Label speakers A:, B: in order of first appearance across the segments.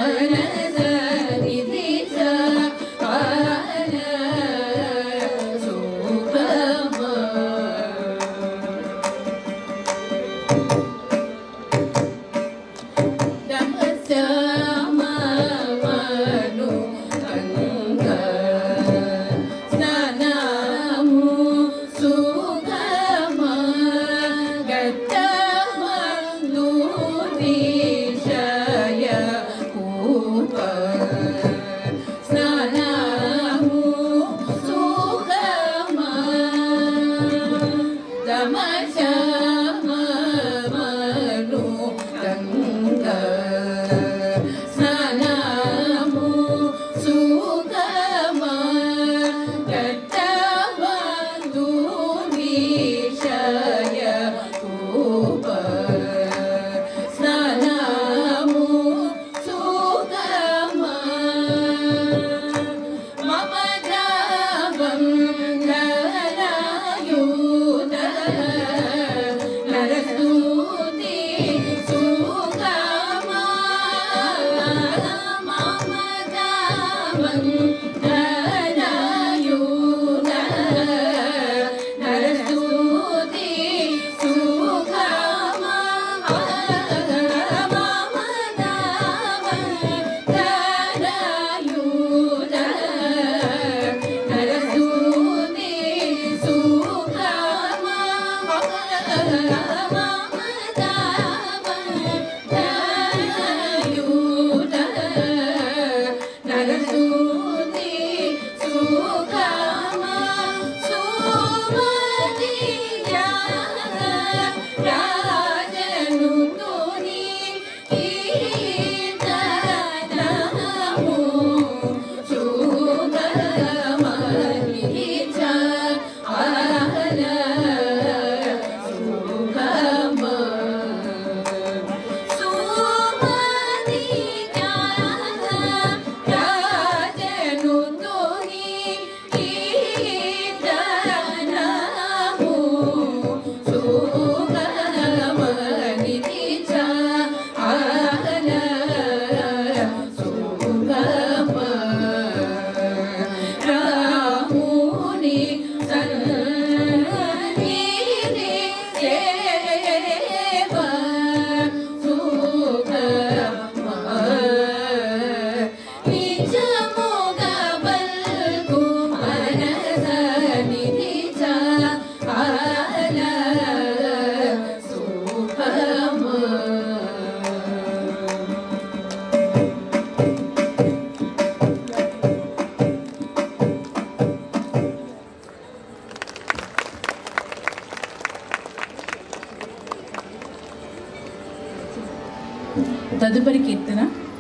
A: తదుపరి కీర్తన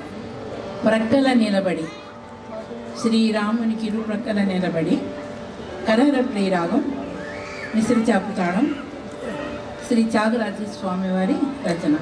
A: ప్రక్కల నిలబడి శ్రీరామునికి ఇరు ప్రక్కల నిలబడి కరహర ప్రియరాగం మిశ్ర చాపుతాళం శ్రీ త్యాగరాజ స్వామి వారి రచన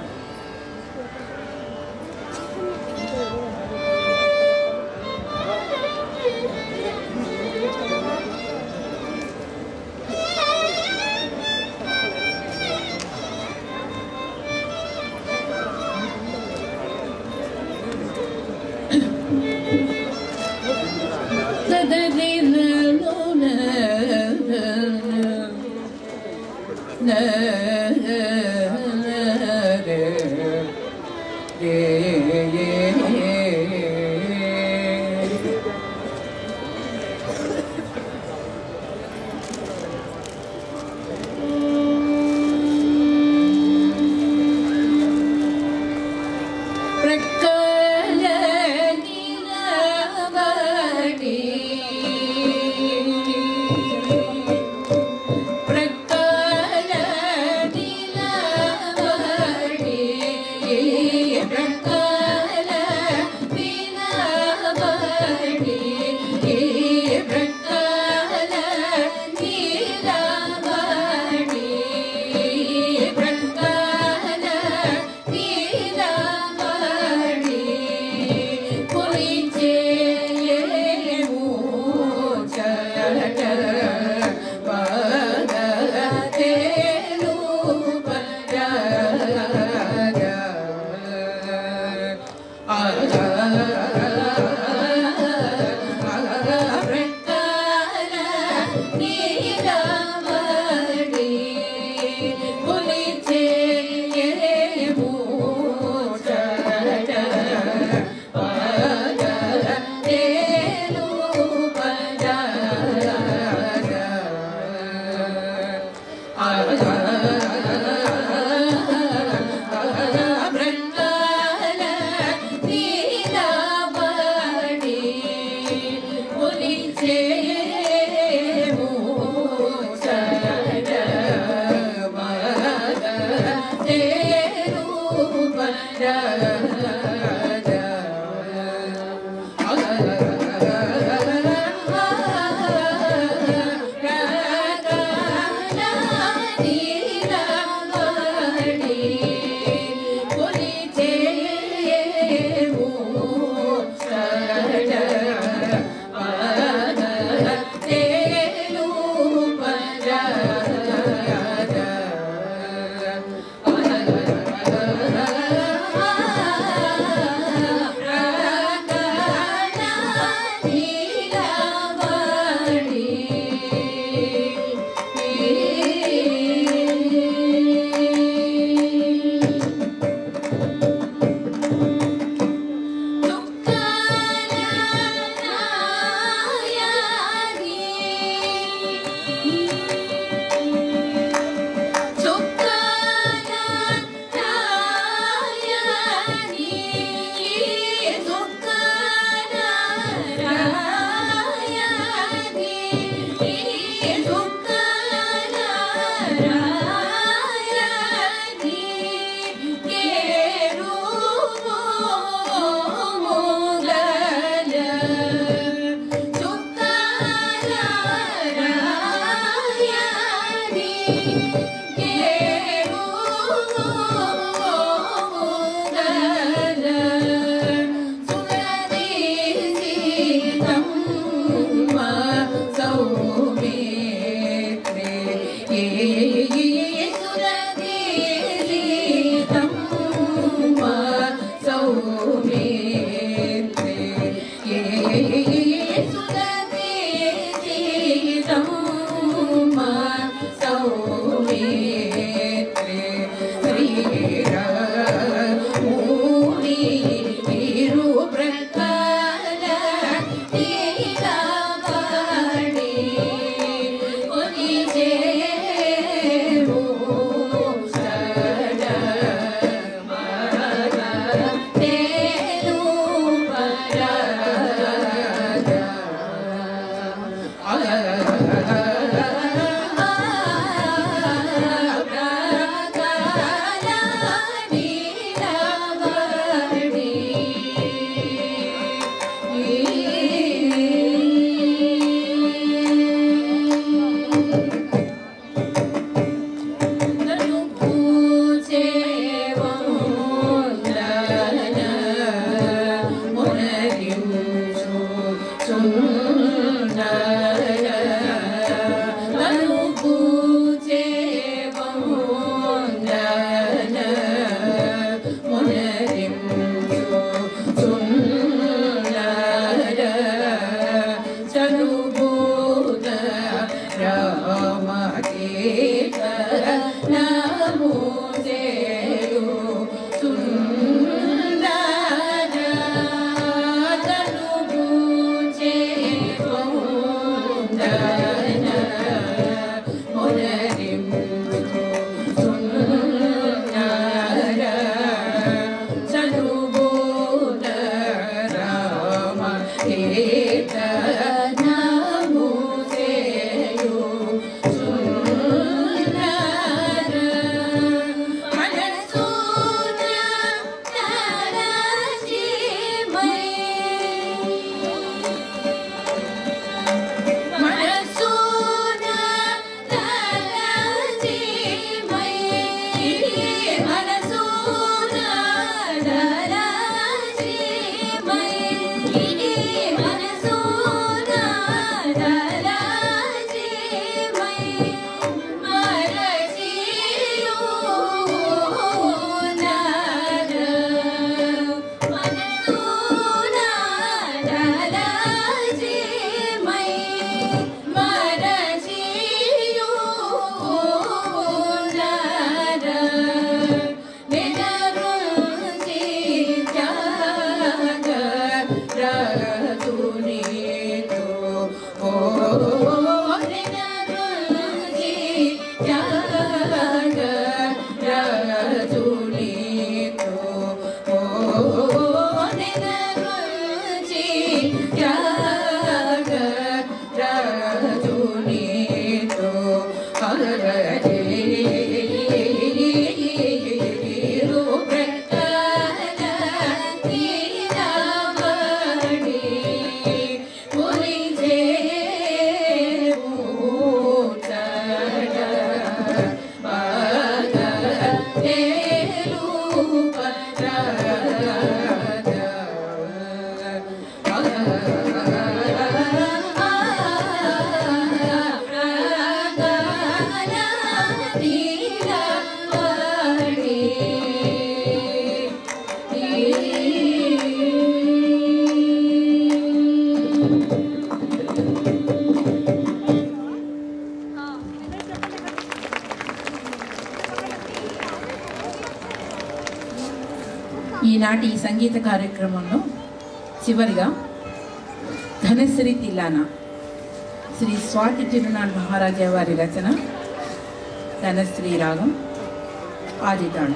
A: ఈనాటి ఈ సంగీత కార్యక్రమంలో చివరిగా ధనశ్రీ తిల్లానా శ్రీ స్వాతి తిరునాళ్ మహారాజా వారి రచన ధనశ్రీ రాగం ఆదితాడు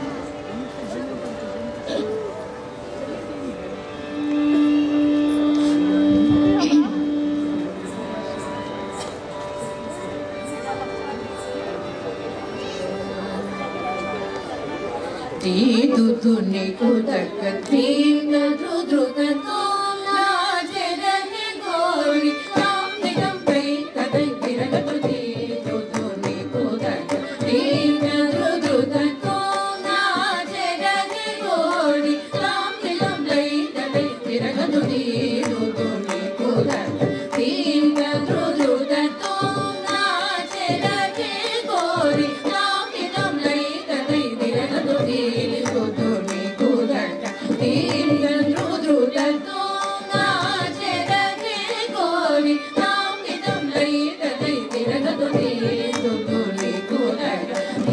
A: తీదు నీకు దక్క తీగ ధృధృతతో నాచెరని గోరి కామితం పై కదై తిరగదు తీదు నీకు దక్క తీగ ధృధృతతో నాచెరని గోరి కామితం పై కదై తిరగదు తీదు నీకు దక్క తీగ ధృధృతతో నాచెరని గోరి కామితం పై కదై తిరగదు తీదు నీకు దక్క తీగ ధృధృతతో నాచెరని గోరి కామితం పై కదై తిరగదు తీదు నీకు దక్క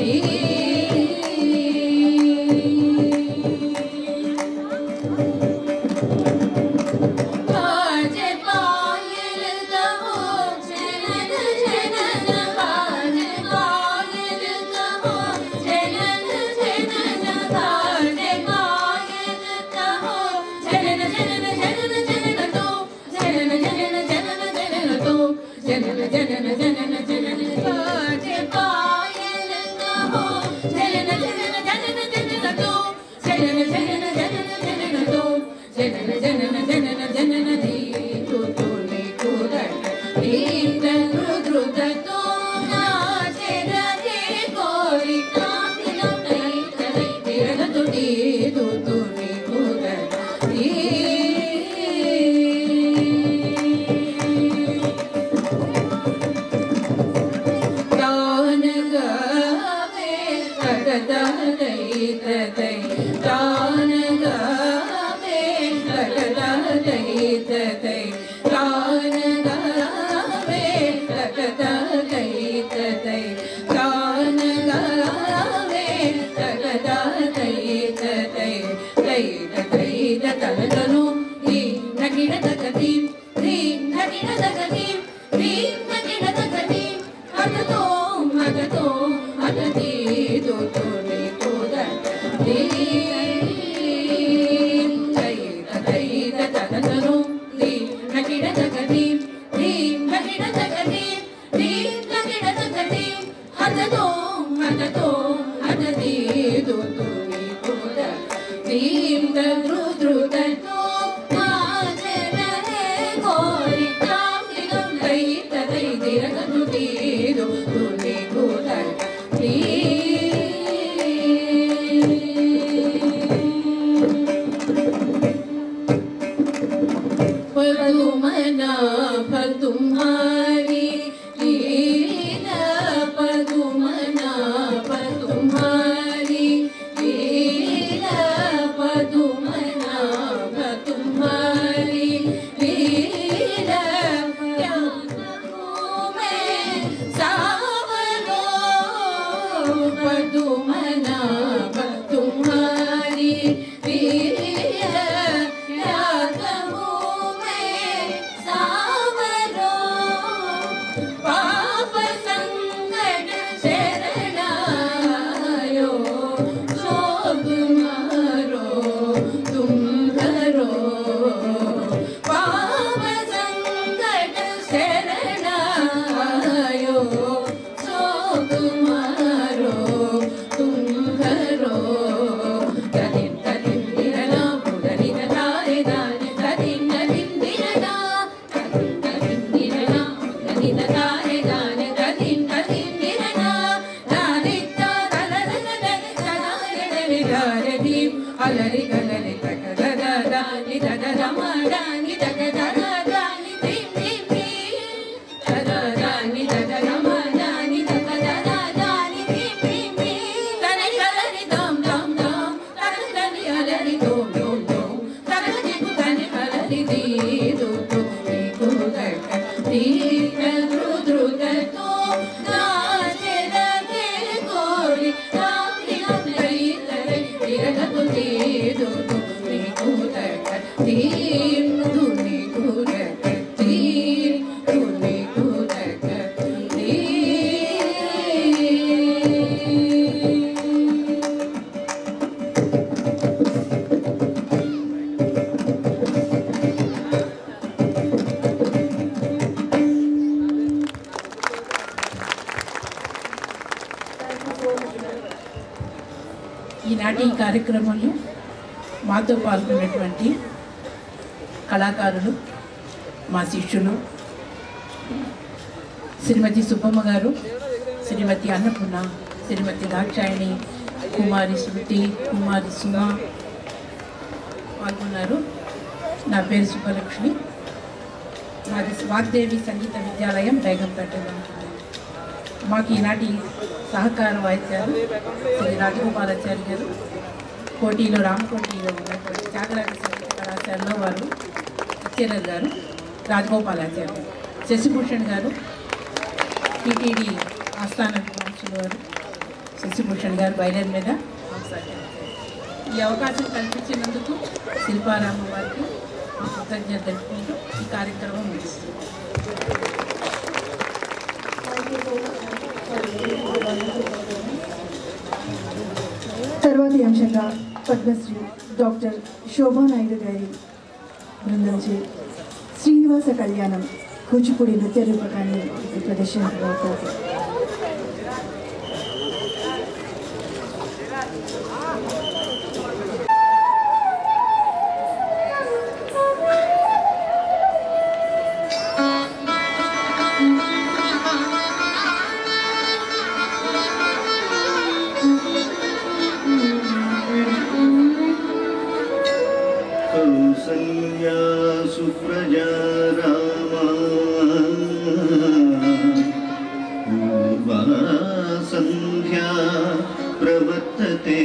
A: बाजे पायल गहो जनन जनन बाजे पायल गहो जनन जनन बाजे पायल गहो जनन जनन जनन जनन तो जनन जनन जनन जनन तो जनन जनन जनन जनन बाजे पायल गहो जनन जनन जनन जनन तो जनन जनन जनन जनन तो जनन जनन जनन जनन धी तु तु नी कुदट दीप रुद्रुत तो नाचे रहे गोरी कामिनं नहीं तले तिरग तु दी तु तु नी कुदट दी गान गावे तगदादै तदै गान गावे तगदादै तदै गान गावे तगदादै तदै गान गावे तगदादै तदै दै तदै तलतनु दी नगिण तगदी दी नगिण तगदी दी नगिण तगदी అదతో అదతో అదతి దోతోని కోద దే దైత దైత తనతను ది నగిడ తగది ది నగిడ తగది ది నగిడ తగది అదతో అదతో అదతి దోతోని కోద దీం ద్రు ద్రుతతో మాజరహే గోరి కామిగం దైత దై దిరగదు తీదు తుని కుదర్ తీ పదుమనా పదుమారి లీలా పదుమనా పదుమారి లీలా పదుమనా పదుమారి లీలా త్యాగో మే సావలో పదుమనా పదుమారి లీలా త్యాగో మే సావలో ధృతి దీదుతు నీకు దక్క తీర ధృధృతతో నాచెరగే కోరి రాత్రి తరై తిరగతు తీదుతు నీకు దక్క తీర్ను నీకు దక్క తీర్ను నీకు దక్క తీర్
B: ఈనాటి ఈ కార్యక్రమంలో మాతో పాల్గొన్నటువంటి కళాకారులు మా శిష్యులు శ్రీమతి సుబ్బమ్మ గారు శ్రీమతి అన్నపూర్ణ శ్రీమతి దాక్షాయణి కుమారి శృతి కుమారి సుమ పాల్గొన్నారు నా పేరు సుబ్బలక్ష్మి మాది వాగ్దేవి సంగీత విద్యాలయం బేగంపేటలో ఉంటుంది మాకు ఈనాటి సహకార వాయిద్యాలు శ్రీ రాజగోపాలాచారి గారు కోటిలో రామకోటిలో ఉన్నటువంటి త్యాగరాజ సంగీత కళాశాలలో వారు లెక్చరర్ గారు రాజగోపాలాచారి గారు శశిభూషణ్ గారు టీటీడీ ఆస్థాన విద్వాంసులు వారు శశిభూషణ్ గారు బయలుదేరి మీద కొనసాగారు. ఈ అవకాశం కల్పించినందుకు శిల్పారామ వారికి కృతజ్ఞత తెలుపుకుంటూ ఈ కార్యక్రమం ముగిస్తుంది
C: తర్వాతి అంశంగా పద్మశ్రీ డాక్టర్ శోభా నాయుడు గారి బృందంచే శ్రీనివాస కళ్యాణం కూచిపూడి నృత్య రూపకాన్ని ఇప్పుడు ప్రదర్శించబోతారు
D: कौसल्या सुप्रजा रामा पूर्वा सन्ध्या प्रवर्तते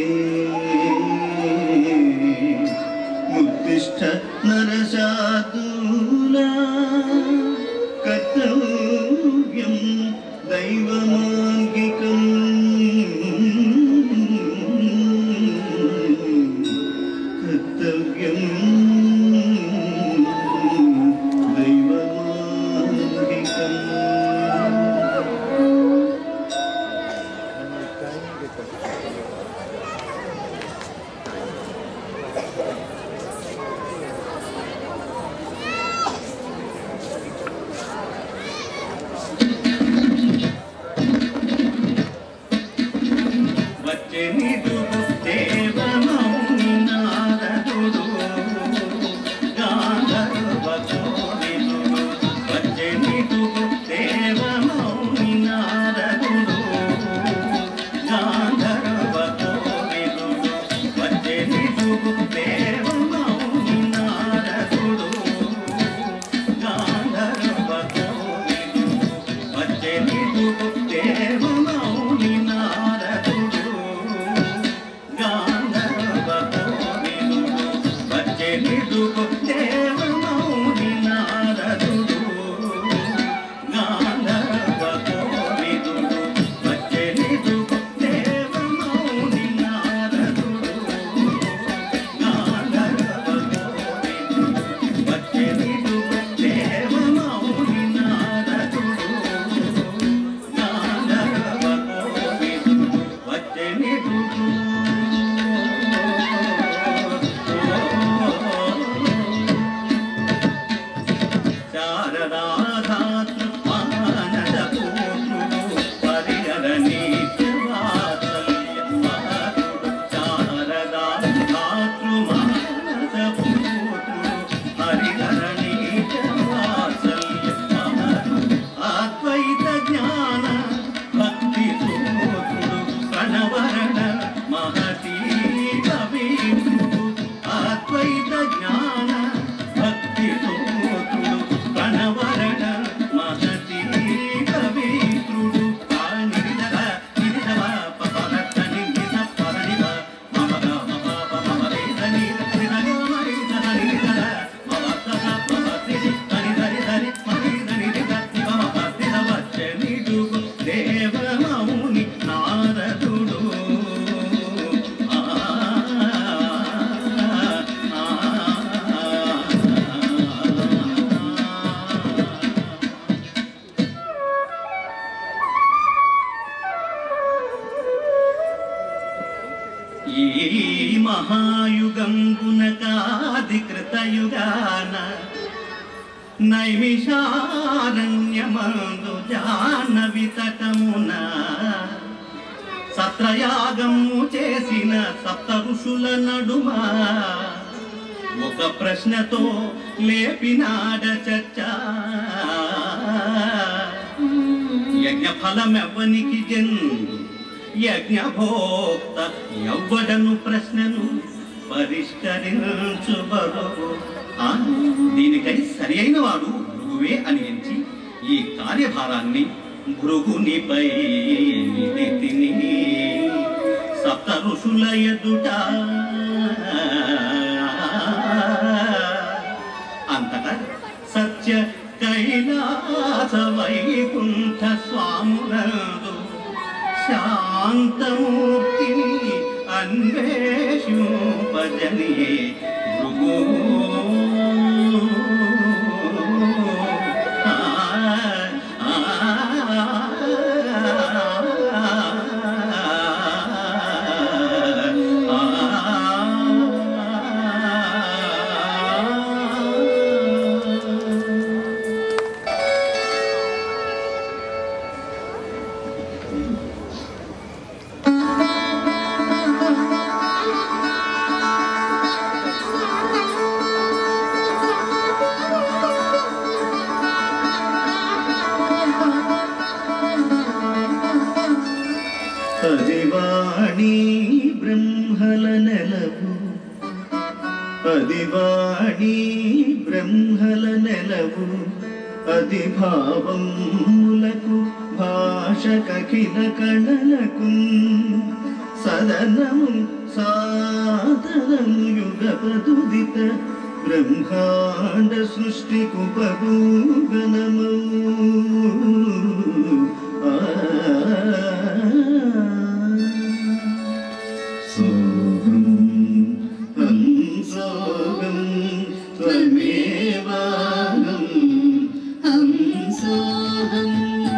D: उत्तिष्ठ नरशातूला कर्तव्यं दैवमाङ्गिकम् कर्तव्यम् दैवमान्धिकम् వచ్చెనిదు దేవమౌని నారదుడు గాంధర్వ కోవిదుడు వచ్చెనిదు దేవమౌని నారదుడు గాంధర్వ కోవిదుడు వచ్చెనిదు దేవమౌని నారదుడు గాంధర్వ కోవిదుడు వచ్చెనిదు దేవమౌని నారదుడు గాంధర్వ కోవిదుడు వచ్చెనిదు దేవమౌని నారదుడు గాంధర్వ కోవిదుడు వచ్చెనిదు దేవమౌని నారదుడు గాంధర్వ కోవిదుడు వచ్చెనిదు దేవమౌని నారదుడు గాంధర్వ కోవిదుడు వచ్చెనిదు శారదాధాతృ మానద పూర్ణుడు పరిహర నీత్యవాత్సల్య మహతుడు శారదాధాతృ మానద పూర్ణుడు హరిహర నీత్యవాత్సల్య మహతుడు అద్వైత జ్ఞాన భక్తి సూత్రుడు ప్రణవరణ మహతీ కవీంద్రుడు అద్వైత జ్ఞాన భక్తి సూత్రుడు ప్రణవరణ మహతీ కవీంద్రుడు నిరిదవ నిరిదవ పపరత నిరిద పరనివ మమ గమ పాప మమ రేద నిరిద నిరిద నిరిద మమ తద ధ్యాన నైమిషారణ్యమందు జాహ్నవి తటమున సత్రయాగము చేసిన సప్త ఋషుల నడుమ ఒక ప్రశ్నతో లేపినాడ చర్చ యజ్ఞ ఫలమెవ్వనికి జందు యజ్ఞభోక్త ఎవ్వడను ప్రశ్నను పరిష్కరించు బరువు ఆ, దీనికై సరి అయిన వాడు భృగువే అని ఎంచి ఈ కార్యభారాన్ని భృగునిపై తిని సప్త ఋషుల ఎదుట అంతటా సత్య కైలాస వైకుంఠ స్వామునందు శాంతమూర్తిని అన్వేషింపజనియే భృగు ఆ, ఆ, అదివాణి బ్రహ్మల నెలవు అదివాణి బ్రహ్మల నెలవు అది భావములకు భాషకఖిల కళలకు సదనము సాధనము యుగ ప్రదుదిత బ్రహ్మాండ సృష్టి కుపగూగనము సోహం హం సోహం త్వమేవాహం హం సోహం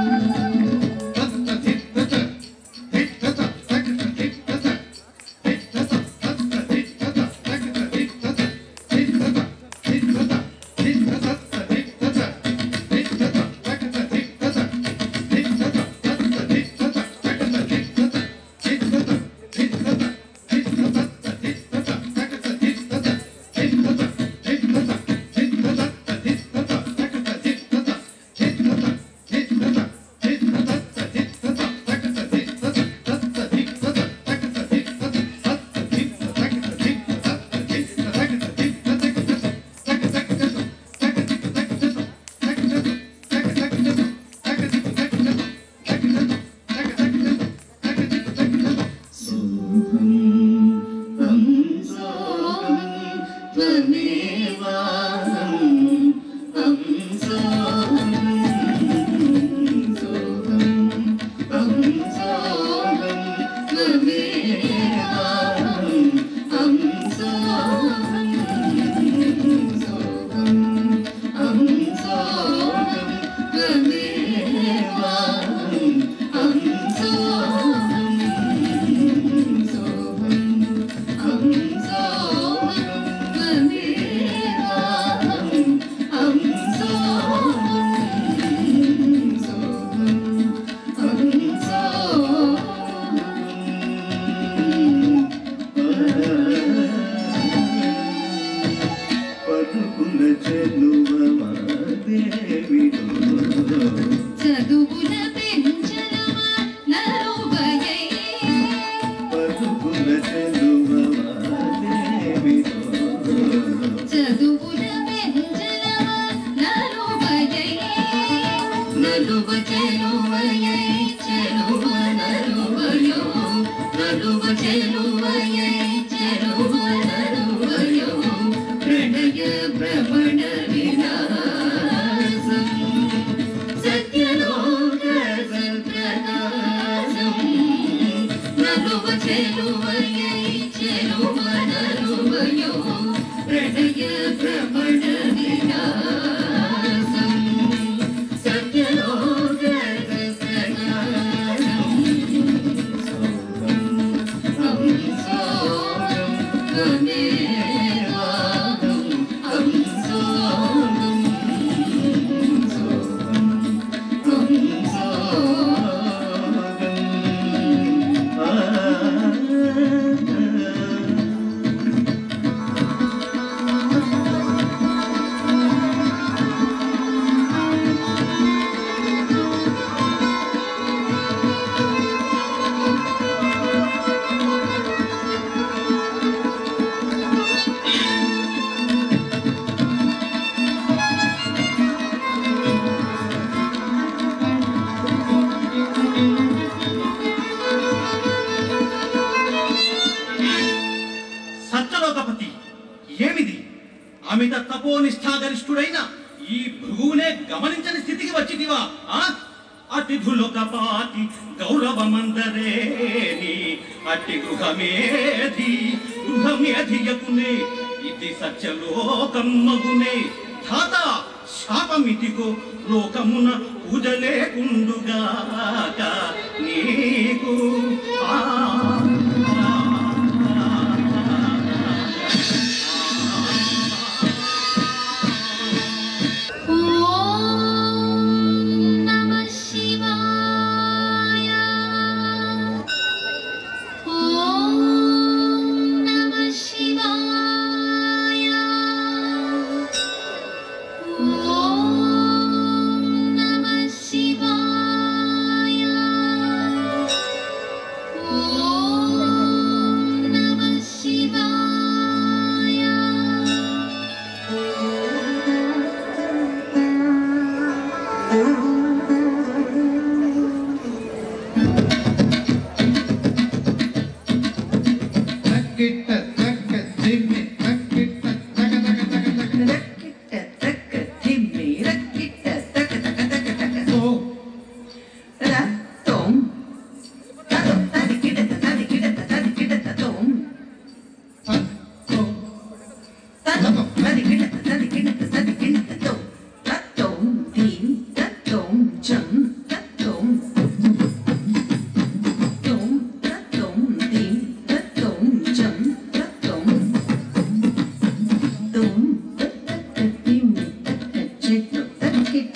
D: పదుకుల చెలువ దేవిడో
A: చదువుల పెంచనమా నరువయై
D: పదుకుల చెలువ దేవిడో
A: చదువుల పెంచనమా నరువయై నలువ చెలువయై చెలువ నరువయో నలువ చెలువయై చెలువ నరువయో ప్రణయ భ్రమణ విలాసం సత్యలోక సత్ప్రకాశం నలువ చెలువయై చెలువ నలువయో ప్రణయ భ్రమణ విలాసం సత్యలోక
E: ఈ భృగువునే గమనించని స్థితికి వచ్చితివా ఆ అతిథులొక పాటి గౌరవమందరేని అట్టి గృహమేధి గృహమేధియకునే ఇది సత్యలోకమ్మగునే ధాత శాపమితికో లోకమున పూజలే కుండుగాక నీకు ఆ
A: ఓం నమః శివాయ ఓం నమః శివాయ ఓం నమః శివాయ ఓం నమః శివాయ
F: తక్కిట్ట తక్క దిమ్మి తక్కిట్ట తక తక తక తక
G: రక్కిట్ట తక్క తిమ్మి రక్కిట్ట తక తక తక తక
F: తో
G: రత్తం తతం తదికిడత తదికిడత తదికిడత తం
F: తో
G: తతం తదికిడత తదికిడత తదికిడత తం తత్తం దీం తత్తం చం తత్తం తం తత్తం దీం తత్తం చం తత్తం తం తక్క తిమ్మి తక్క చెట్టు తక్కిట్ట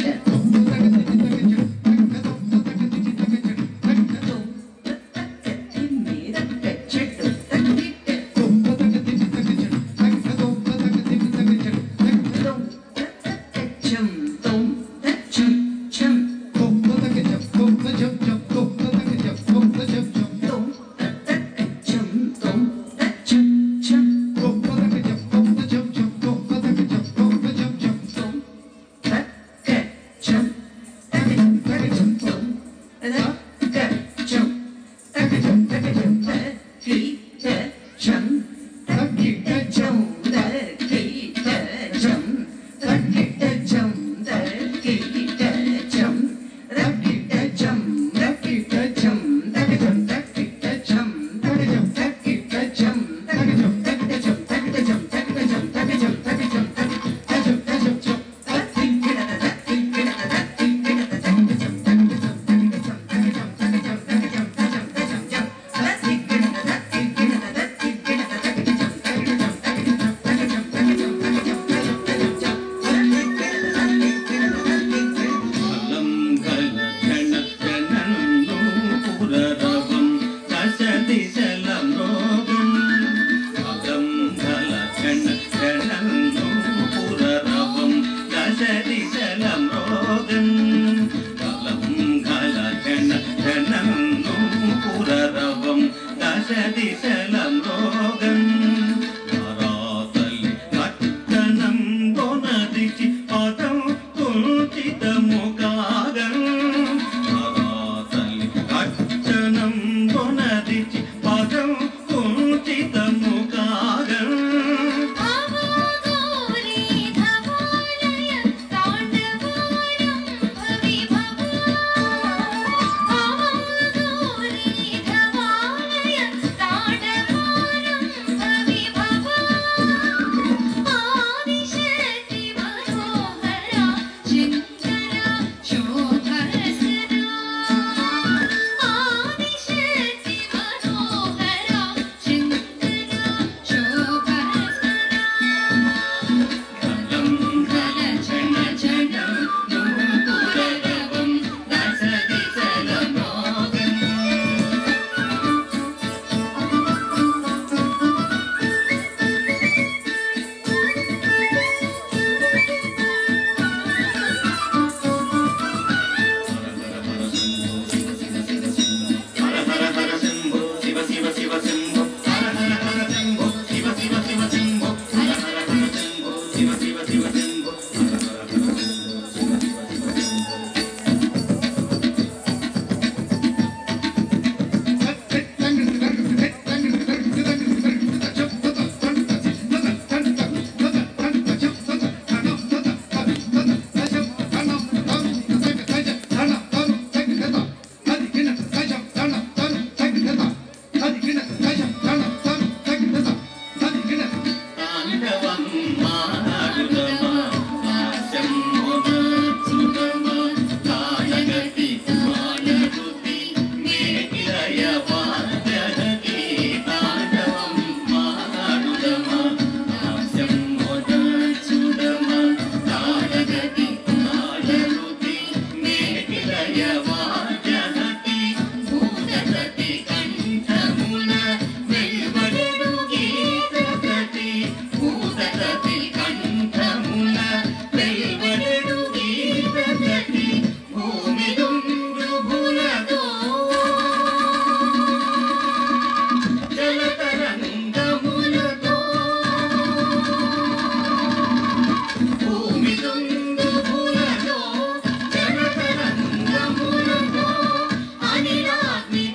G: జగతి తాళరుతి మేటిలయ వాజహతి భూతగతి కంఠమున వెలువడెడు గీతగతి భూతగతి కంఠమున వెలువడెడు గీతగతి భూమి దుందుభులతో జలతరంగములతో భూమి దుందుభులతో జలతరంగములతో అనిలాగ్ని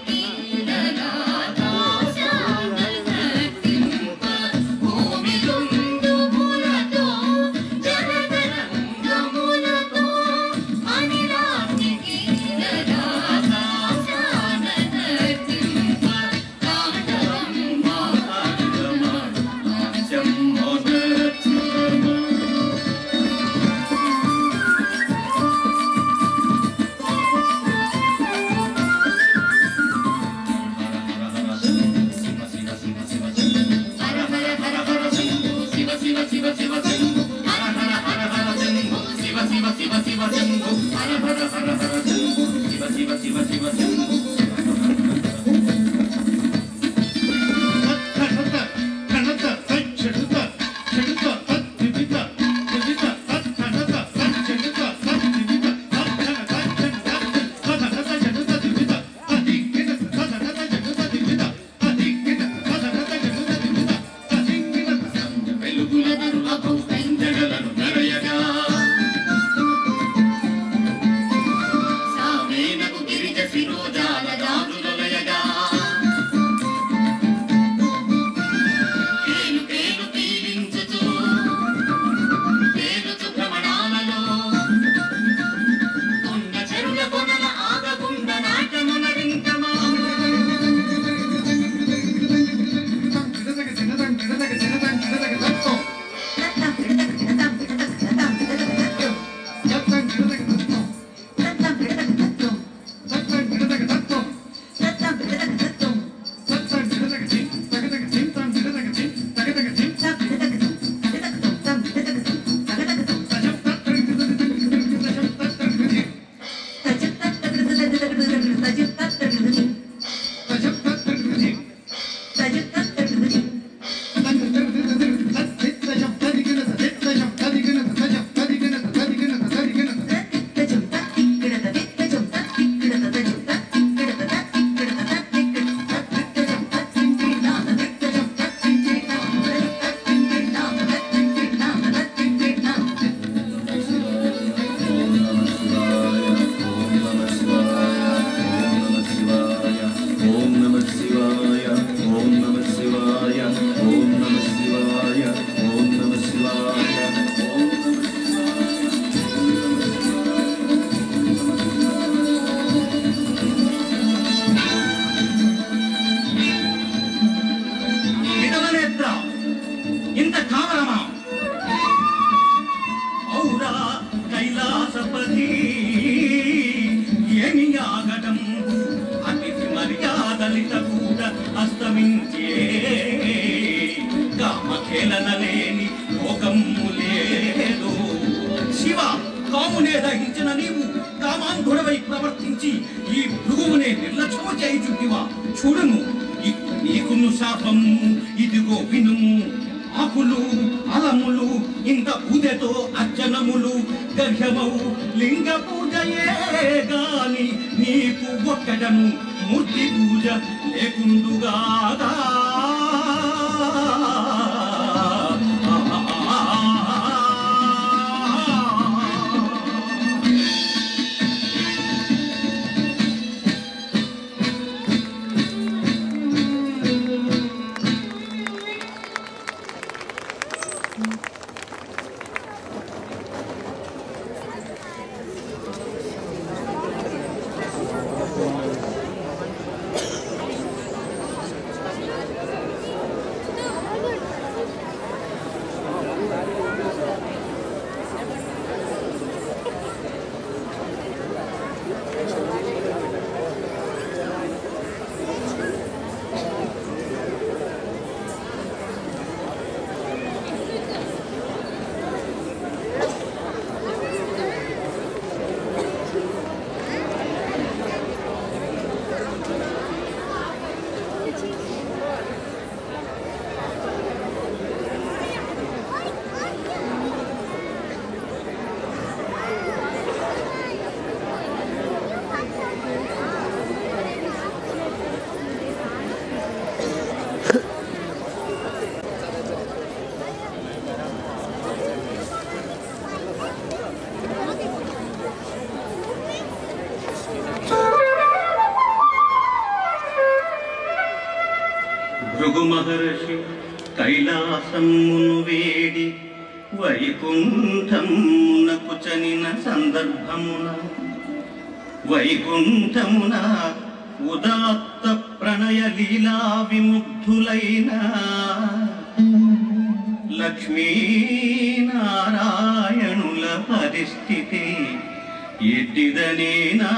G: తీరలాదాశానర్తింప భూమి దుందుభులతో జలతరంగములతో అనిలాగ్ని తీరలాదాశానర్తింప తాండవం హర హర హర హర శంభు శివ శివ శివ శివ శంభు హర హర హర హర శంభు శివ శివ శివ శివ శంభు హర హర హర హర శంభు శివ శివ శివ శివ శంభు వెలుగులను అభౌ జగలను నరయగా సామేనకు గిరిజ శిరోజాల దాదులయగా పేలు పేలు పీలించుచు పేలుచు భ్రమణాలలో కొండ చెరుల కొనల ఆగకుండా నాట్యమున వింటమా
D: ఓం నమ శివాయ ఓం నమ శివాయ ఓం నమ శివాయ ఓం నమ శివాయ ఓం నమ
E: విధవనేత్ర ఇంత కావరమా ఔరా కైలాసపతి ఏమి ఆగడం అతిథి మర్యాదలిత కూడా అస్తమించే కామఖేళన లేని లోకము లేదు శివ కామునే దహించిన నీవు కామాంధుడవై ప్రవర్తించి ఈ భృగువునే నిర్లక్ష్యము చేయుచుంటివా చూడుము ఇ- నీకును శాపము ఇదిగో వినుము ఆకులు అలములు ఇంత పూజతో అర్చనములు గర్హమౌ లింగ పూజయే గాని నీకు ఒక్కడను మూర్తి పూజ లేకుండుగాదా
H: భృగు మహర్షి కైలాసమును వేడి వైకుంఠమునకు చనిన సందర్భమున వైకుంఠమున ఉదాత్త ప్రణయ లీలా విముగ్ధులైన లక్ష్మీనారాయణుల పరిస్థితి ఎట్టిదనేనా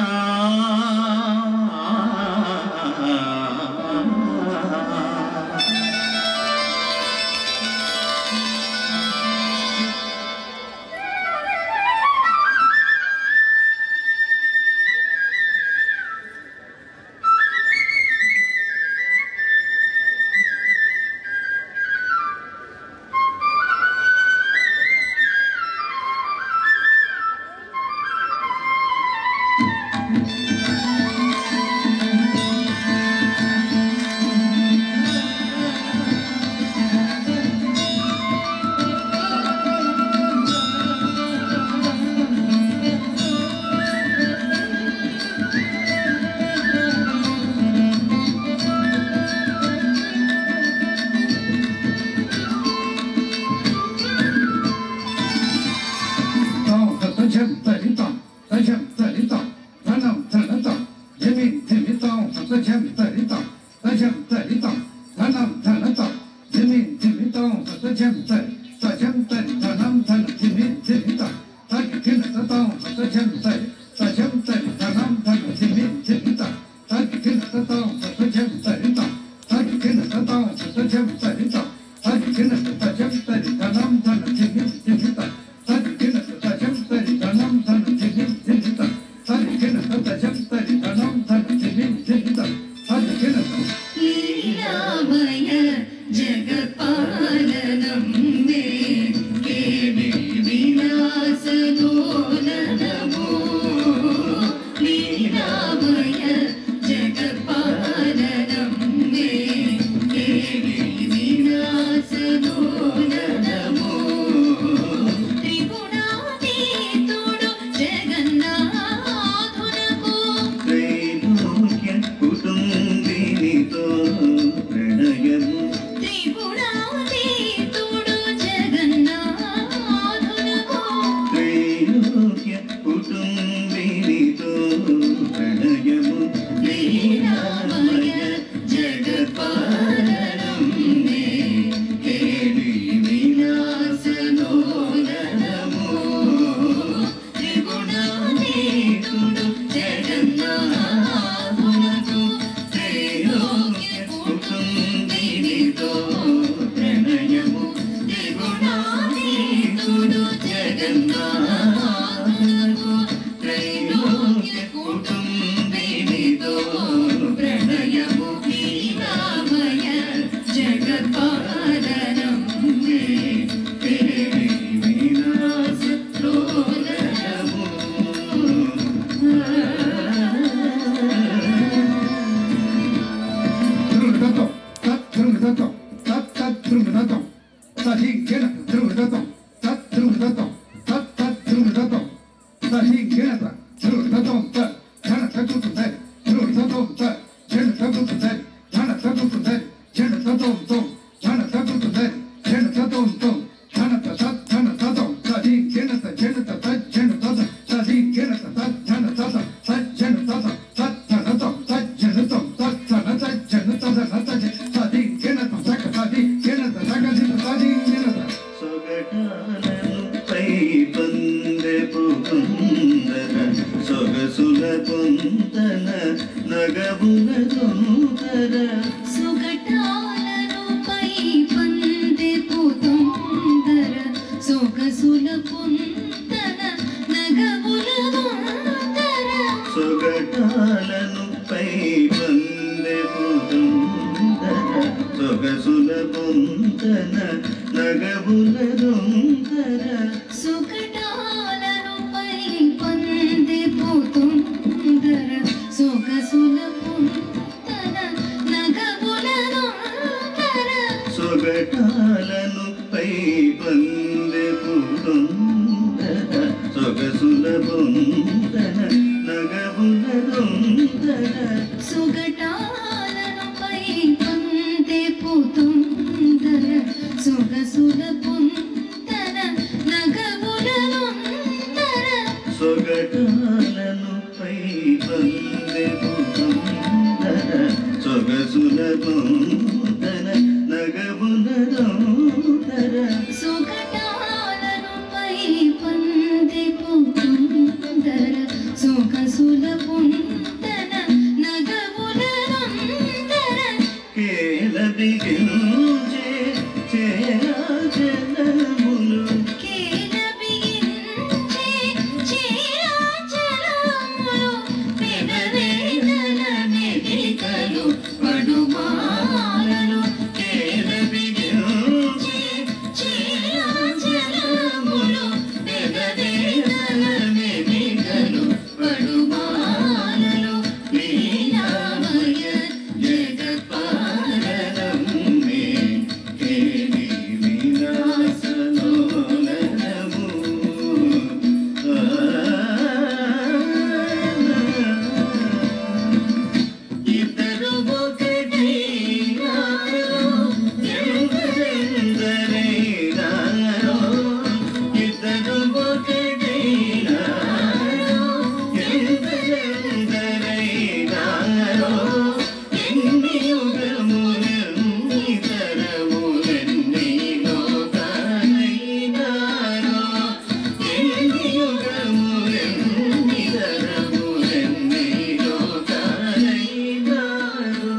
A: లీలామయ జగపాలనం మే కేవి విలాసదోలనమో లీలామయ జగపాలనం మే కేవి విలాసదోలనమో త్రిగుణాతీతుడు జగన్నాథునకు
H: త్రైలోక్య కుటుంబినితో ప్రణయము
A: త్రిగుణాతీతుడు జగన్నాథునకు
H: త్రైలోక్య కుటుంబినితో ప్రణయము
A: లీలామయ జగపాలనం మే కేళి విలాసలోలనమో త్రిగుణాతీతుడు జగన్నాథునకు త్రైలోక్య కుటుంబినితో ప్రణయము త్రిగుణాతీతుడు జగన్నాథునకు త్రైలోక్య కుటుంబినితో ప్రణయము లీలామయ జగపాలనం మే కేళి విలాసలోలనమో
H: సొగటాలను పై పందెపు కుందర సొగసుల పొందన నగబుల తొందర
A: సుగటాలను పై పందెపు తొందర సొగసుల పొందన నగముల వందర
H: సొగటాలను పై పందెపు కుందర సొగసుల పొందన నగబుల తొందర
A: సుగటాలను పై పందెపు తొందర సొగసుల పొందన నగముల వందర
H: సొగటాలను పై పందెపు తొందర సొగసుల పొందన నగబుల తొందర
A: సుగటాలను పై పందెపు
H: సులభుందన నగబునదోదర
A: సుఖటాలను పై పందెపు కుందర సుఖ సులభుందన నగవులందర
H: కేల బిగించే చేరాచలములు
A: కేల బిగించే చీరాచలములు పెదవేదన మెడికలు పడుమాలలు కేల బిగించే చీరాచలములు పెదవేదన మెడికలు పడుమాలలు లీలామయ
H: జగత్పాలనం మే కేలి విలాసలోలనము ఇద్దరు ఒకటైనారు ఎందరెందరైనారు ఇద్దరు ఒకటైనారు ఎందరెందరైనారు ఎన్ని యుగములెన్ని తరములెన్ని లోకాలైనారు ఎన్ని యుగములెన్ని తరములెన్ని లోకాలైనారు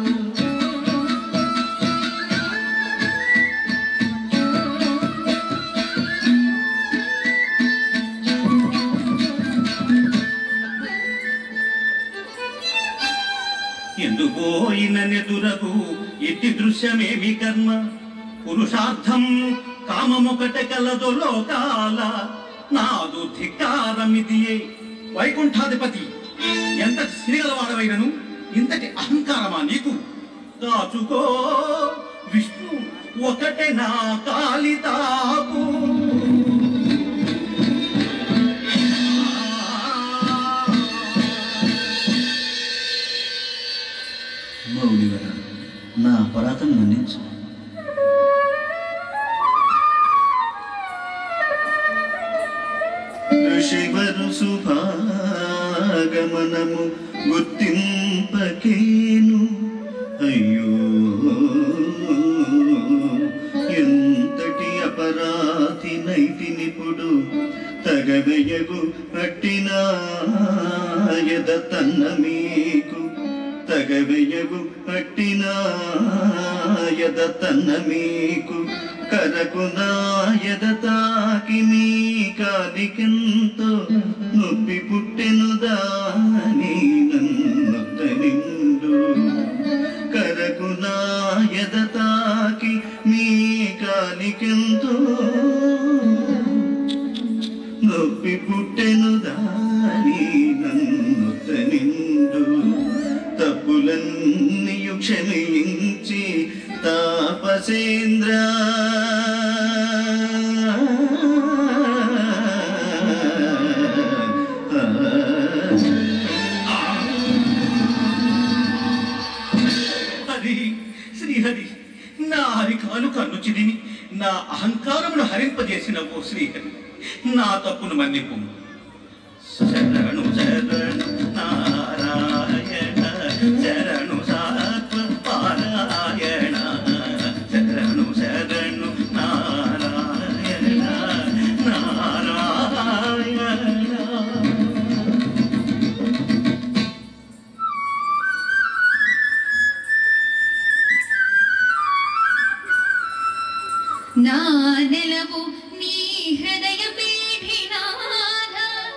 E: ఎందుకోయిన నెదురకు ఇట్టి దృశ్యమేమి కర్మ పురుషార్థం కామమొకట కలదు లోకాల నాదు ధిక్కారమిదియే వైకుంఠాధిపతి ఎంత శ్రీగలవాడవైనను ఇంతటి అహంకారమా నీకు దాచుకో విష్ణు ఒకటే నా కాలితాపు
H: మౌనివర నా అపరాధం మన్నించు ఋషివరు శుభాగమనము గుర్తింపకేను అయ్యో ఎంతటి అపరాధి నైతి నిపుడు తగగయగు అట్టినాయద తన్న మీకు తగవెయగు పట్టినాయద తన్న మీకు కరకు నాయద తాకి మీ కాలికెంతో నొప్పి పుట్టెను దాని నన్ను తనిండు కరకు నాయద తాకి మీ కాలికెంతో నొప్పి పుట్టెను దాని నన్ను తనిండు తప్పులన్నీయు క్షమించి తాపసేంద్ర
E: హరి శ్రీహరి నా హరికాలు కన్ను చిదిమి నా అహంకారమును హరింపజేసిన ఓ శ్రీహరి నా తప్పును మన్నిపు శరణు శరణు నారాయణ శరణు సాత్వ పారాయణ శరణు శరణు నారాయణ నారాయణ
A: నా నెలవు నీ హృదయ పీఠినాథ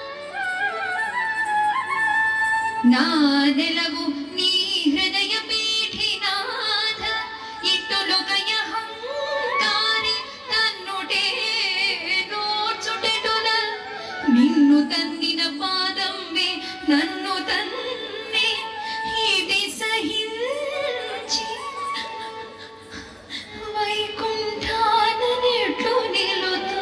A: నా నెలవు నీ హృదయ పీఠినాథ ఇట్టులుగయ హంకారి తన్నుటే నోర్చుటెటుల నిన్ను తన్నిన పాదంబే నన్ను తన్నే ఇది సహించి వైకుంఠాన నెట్లు నిలుతూ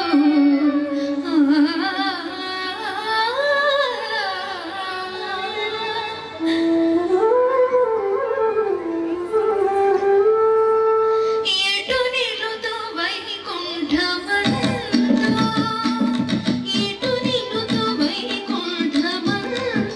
A: ఎటు నిలుతూ వైకుంఠమందు ఎటు నిలుతూ వైకుంఠమందు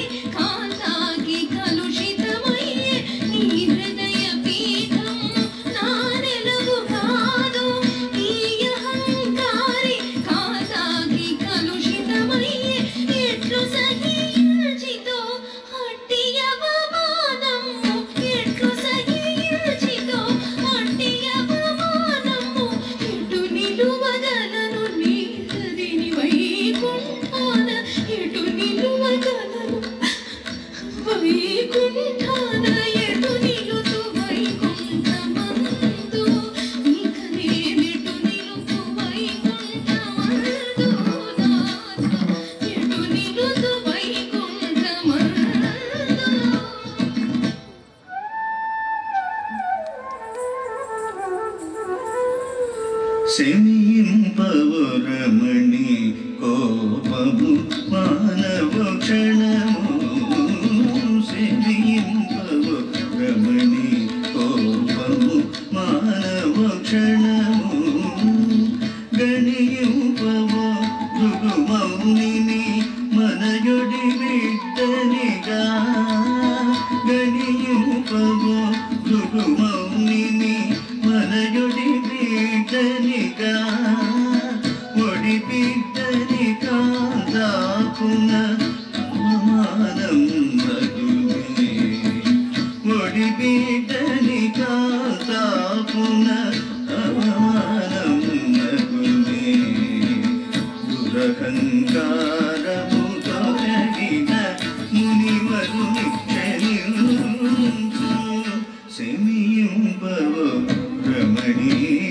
A: కాంతాకి కలుషితమయ్యే నీ హృదయ పీఠం నా నిలువు కాదు ఈ అహంకారి కాంతాకి కలుషితమయ్యే ఎట్లు సహించితో అట్టి అవమానము ఎట్లు సహించితో అట్టి అవమానము ఎటు నిలువగలను నీ హృదిని వైకుంఠాన ఎటు నిలువగలను వైకుంఠాన ఎటు నిలుతు వైకుంఠమందు ఇక నేనెటు నిలుపు వైకుంఠమందు నాథ ఎటు నిలుతు వైకుంఠమందు
H: శమింపవరమణి కోపము మానవ క్షణము శమింపవరమణి కోపము మానవ క్షణము గణింపవో భృగుమౌనిని మనయుడి బిడ్డనిగా గణింపవో భృగుమౌనిని మనయుడి బిడ్డనిగా ఒడి బిడ్డనిగా దాపున అవమానం రఘువే ఒడి బిడ్డనిగా దాపున అవమానం రఘువే దురహంకారము తొలగిన మునివరుని క్షమించు శమింపవు రమణీ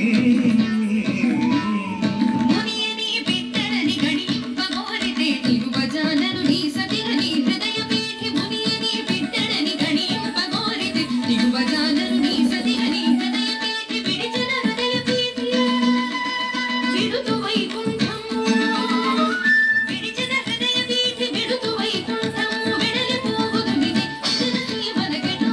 A: మునియని బిడ్డలని గణింపగోరితే నిలువజాలను నీ సతిరని హృదయ పీఠి మునియని బిడ్డలని గణింపగోరితే నిలువజాలను నీ సతిరని హృదయ పీఠి విడిచిన హృదయ పీఠి విడుతు వైకుంఠము విడిచిన హృదయ పీఠి విడుతు వైకుంఠము వెడలిపోవుదు నిది ఇతర జీవనకెటో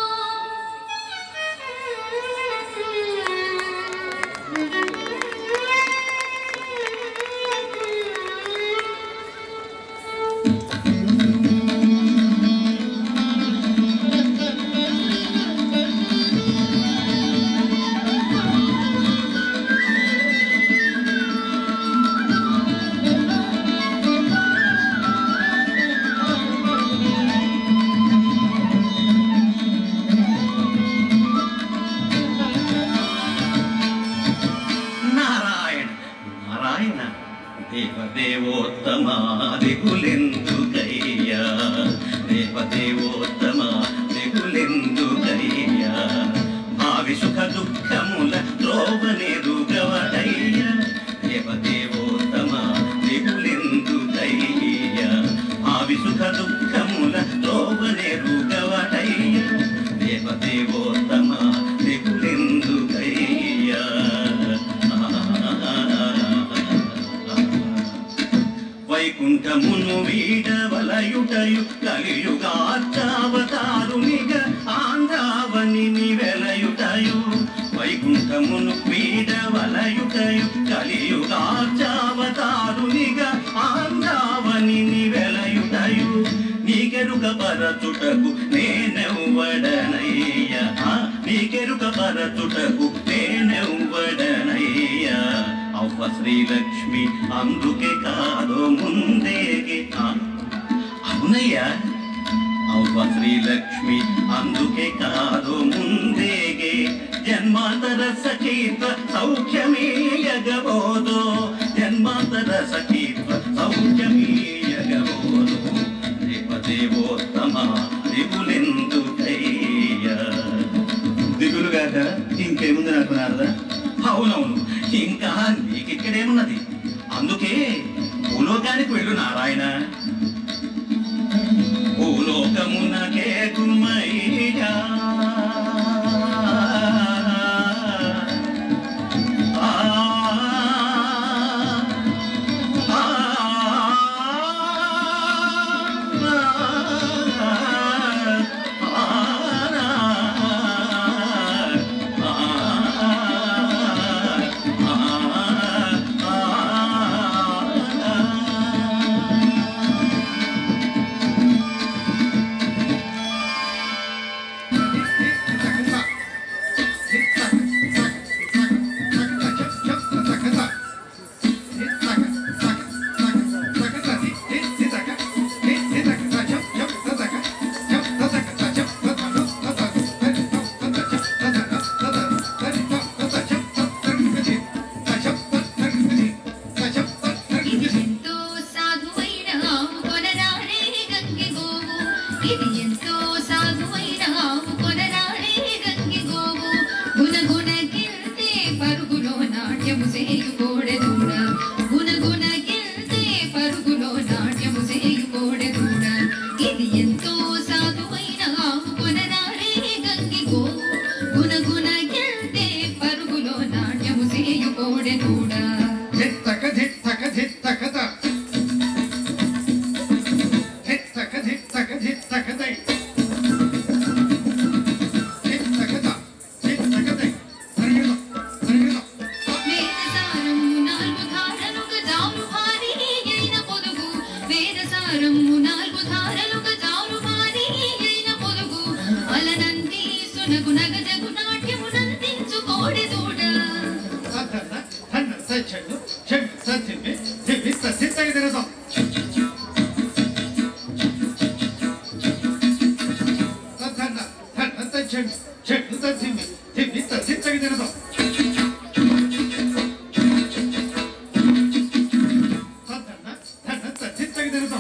H: నారాయణ నారాయణ దేవదేవోత్తమా దిగులెందుకయ్యా దేవదేవోత్తమా దిగులెందుకయ్యా భావి సుఖ దుఃఖముల ద్రోవనెరుగవడయ్యా దేవదేవోత్తమా దిగులెందుకయ్యా భావి సుఖ దుఃఖముల ద్రోవనెరుగవడయ్యా దేవదేవోత్తమా దిగులెందుకయ్యా వైకుంఠమును వీడవలయుటయు కలియుగాచావతారునిగ ఆంధ్రావని వెలయుటయు వైకుంఠమును వీడవలయుటయు కలియుగాచావతారునిగ ఆంధ్రావని వెలయుటయు నీకెరుక పరచుటకు నేనెవ్వడనయ్యా నీకెరుక పరచుటకు నేనెవ్వడనయ్యా అవ్వ శ్రీలక్ష్మి అందుకే కాదో ముందేగే ఆ, అవునయ్యా అవ్వ శ్రీలక్ష్మి అందుకే కాదో ముందేగే జన్మాంతర సఖీత్వ సౌఖ్యమీయగబోదో జన్మాంతర సఖీత్వ సౌఖ్యమీయగబోదో దేవదేవోత్తమ దిగులెందుకయ్యా దిగులుగాక ఇంకేముంది నాకు నారదా అవునవును ఇంకా నీకిక్కడేమున్నది అందుకే భూలోకానికి వెళ్ళు నారాయణ భూలోకమునకే కుమయ్యా ఆ, ఆ,
A: ఇది ఎంతో సాధువైన ఆవు కొనరాడే గంగి గోవు గుణగుణ కిల్తే పరుగులో నాట్యము చేయు కోడెదూడ గుణగుణ కిల్తే పరుగులో నాట్యము చేయు కోడెదూడ ఇది ఎంతో సాధువైన ఆవు కొనరాడే గంగి గోవు గుణగుణ కిల్తే పరుగులో నాట్యము చేయు కోడెదూడ
F: ధిత్తక ధిత్తక ధిత్తకత ధిత్తక ధిత్తక ధిత్తకతై ధిత్తకత ధిత్తకతై సరిగద సరిగద
A: వేదసారము నాలుగు ధారలుగా జారు భారీ అయిన పొదుగు వేదసారము నాలుగు ధారలుగా జారు భారీ అయిన పొదుగు అలనంది సునగు నగజగు నాట్యము నందించు కోడెదూడ
F: సధన ధన సచెడు చెడు సతిమి దివి సతిత్తక దినసం సధన ధన సచెడు చెడు సతిమి దివి సతిత్తక దినసం సధన ధన సతిత్తక దినసం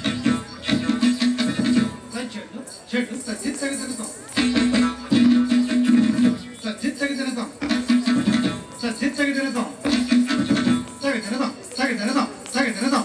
F: సచెడు చెడు సతిత్తక దినసం సతిత్తక దినసం సత్యత్తగ తినదాం తగ తినదాం తగ తినదాం తగ తినదాం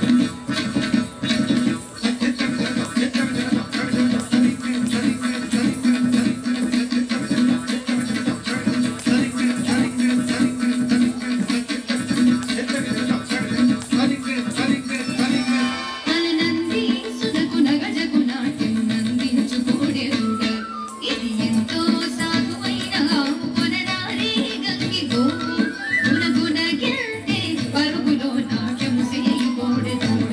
F: సత్యత్తగ తినదాం సత్యత్తగ తినదాం తగ తినదాం సరిగ్గా సరిగ్గా సరిగ్గా సరిగ్గా సరిగ్గా తినదాం సరిగ్గా సరిగ్గా సరిగ్గా సరిత్తగ తినదాం తగ తినదాం సరిగ్గా సరిగ్గా సరిగ్గా
A: అలనంది సునగు నగజగు నాట్యము నందించు కోడెదూడ ఇది ఎంతో సాధువైన ఆవు కొనరారే గంగి గోవు గుణగుణ గిల్తే పరుగులో నాట్యము చేయు కోడెదూడ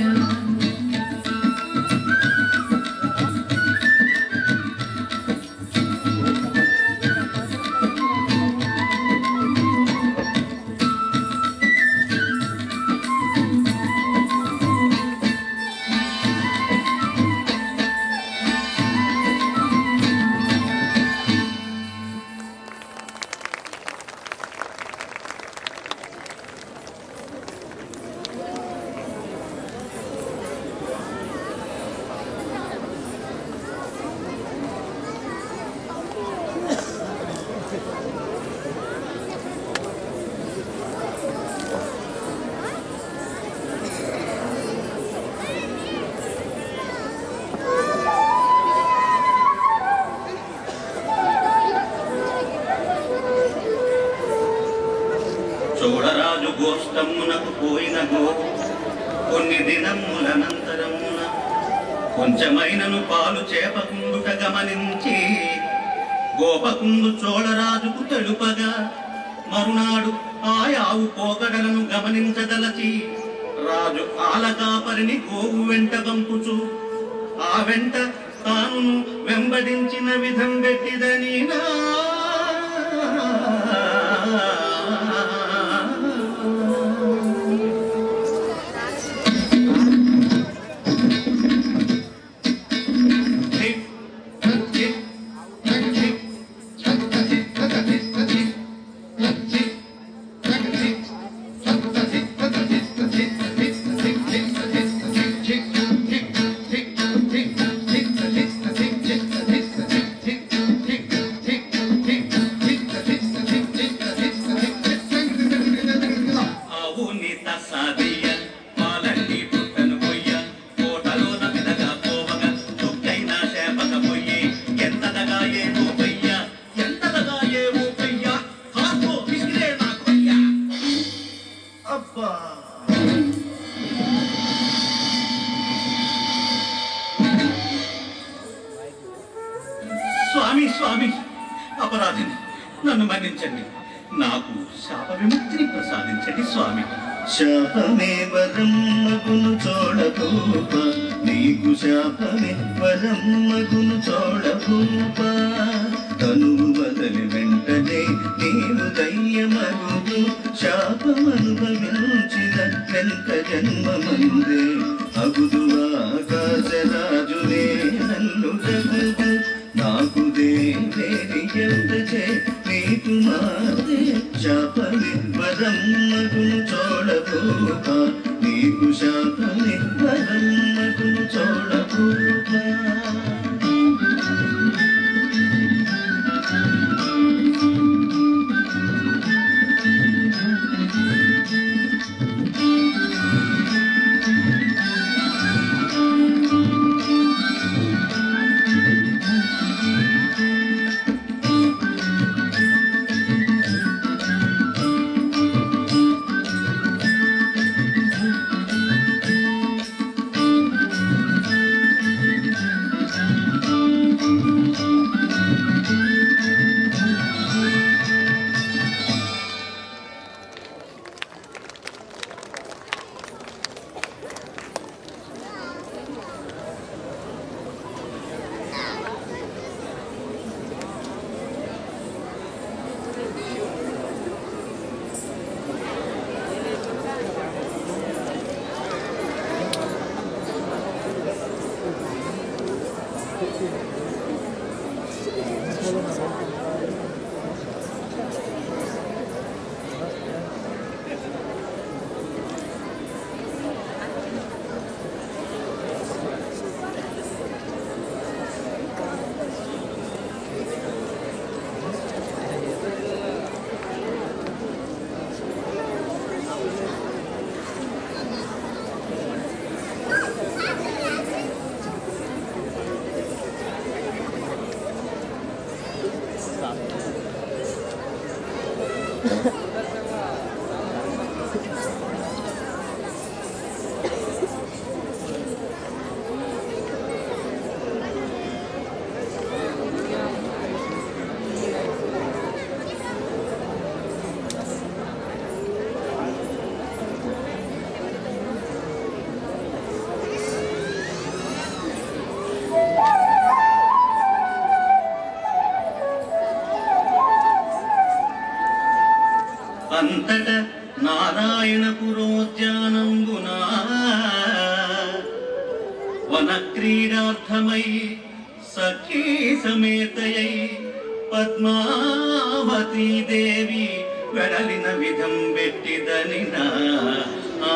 H: చోళరాజు గోష్టమునకు పోయిన గో కొన్ని దినములనంతరమున కొంచెమైనను పాలు చేపకుండుట గమనించి గోపకుండు చోళరాజుకు తెలుపగా మరునాడు ఆ ఆవు పోకడలను గమనించదలచి రాజు ఆలకాపరిని గోవు వెంట పంపుచు ఆ వెంట తాను వెంబడించిన విధం పెట్టిదని అవుని తసాదియ పాలంటి పుట్టను పొయ్య కోటలోన విధగా పోవగా చుక్కైన చేపక పొయ్యి ఎంతదగా ఏమో పొయ్య ఎంతదగా ఏమో పొయ్య కాస్తో విసిరే నా కొయ్య అబ్బా స్వామి స్వామి అపరాధిని నన్ను మన్నించండి నాకు శాప విముక్తిని ప్రసాదించండి స్వామి శాపమే వరం మగును చోళభూప నీకు శాపమే వరం మగును చోళభూప తనువు వదలి వెంటనే నీవు దయ్యమరుదు శాపమనుభవించిన వెంక జన్మమందే అగుదు ఆకాశరాజునే నన్ను జగుదు నాకు దేవేరి ఎంతచే నీకు మాదే శాపని వరమ్మకును చోళభూప నీకు శాపని వరమ్మకును చోళభూప అంతట నారాయణ పురోద్యానంబునా వన క్రీడార్థమై సఖీ సమేతయై పద్మావతీ దేవి వెడలిన విధం వెట్టిదనిన ఆ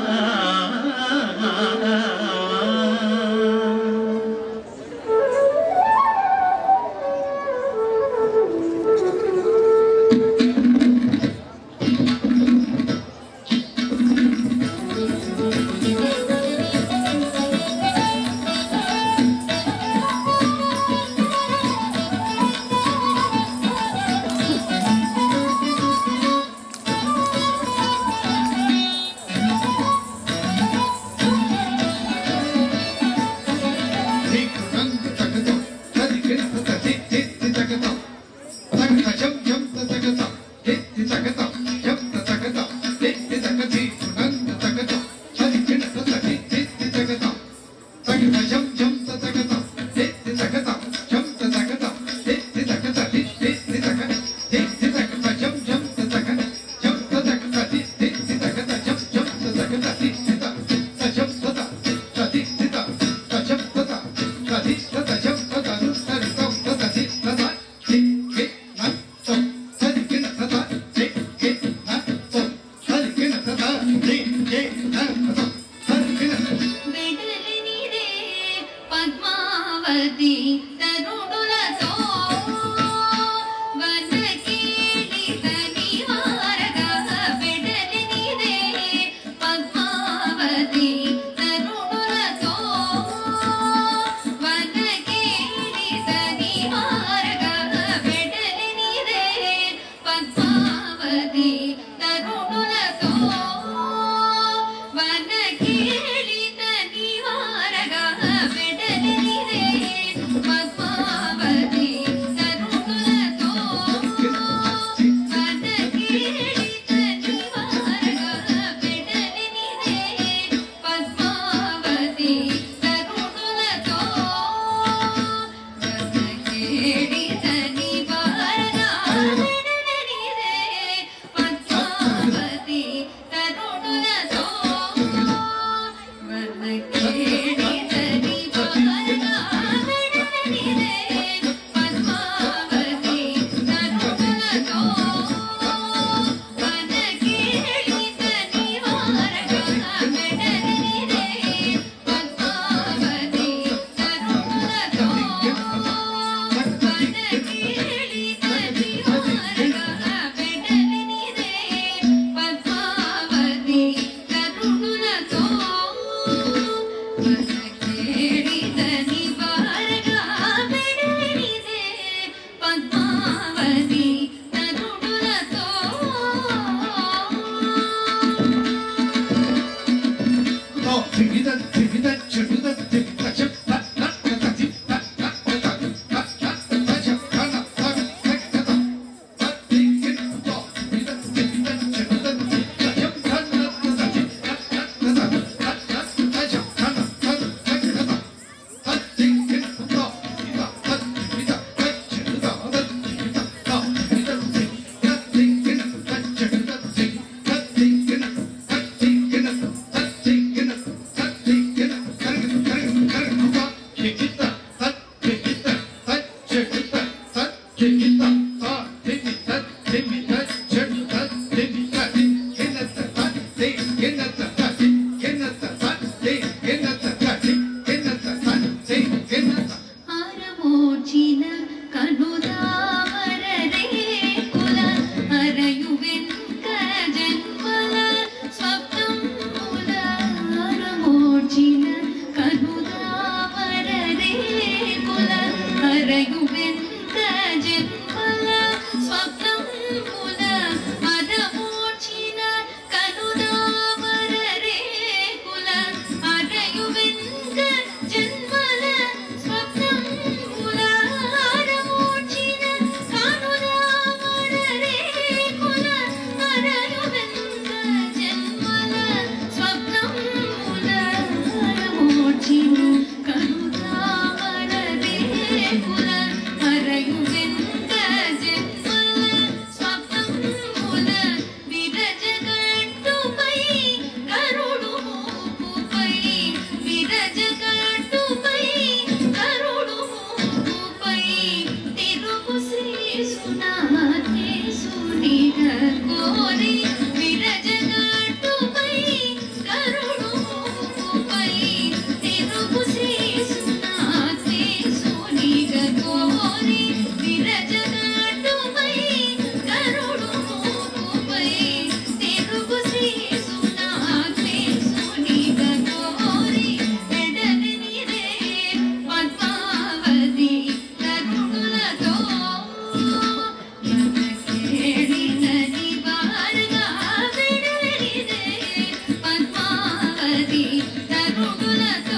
A: బిడలినిదే పద్మావతి తరుణులతో వనకేళిత నివారగా బిడలినిదే పద్మావతి తరుణులతో వనకేళిత నివారగా బిడలినిదే పద్మావతి తరుణులతో వనకేళిత నివారగా వెడలిదే పద్మావతి అరయువెంత జన్మల స్వప్నముల మదమోచిన కనుదామర రేకుల అరయువెంత జన్మల స్వప్నముల మదమోచిన కనుదామర రేకుల అరయువెంత జన్మల స్వప్నముల మదమోచిన కనుదామర రేకుల అరయువెంత జన్మల స్వప్నముల విరజగట్టుపై కరుడు మూపుపై విరజగట్టుపై కరుడు మూపుపై తిరుగు శ్రీ సునాథేశునిగ కోరి విరజగట్టుపై కరుడు మూపుపై తిరుగు శ్రీ సునాథేశునిగ కోరి విరజగట్టుపై కరుడు మూపుపై తిరుగు శ్రీ సునాథేశునిగ కోరి ఎడలినిరే పద్మావతి కరుణులతో ఎడలినది బారగా వెడలినిరే పద్మావతి కరుణులతో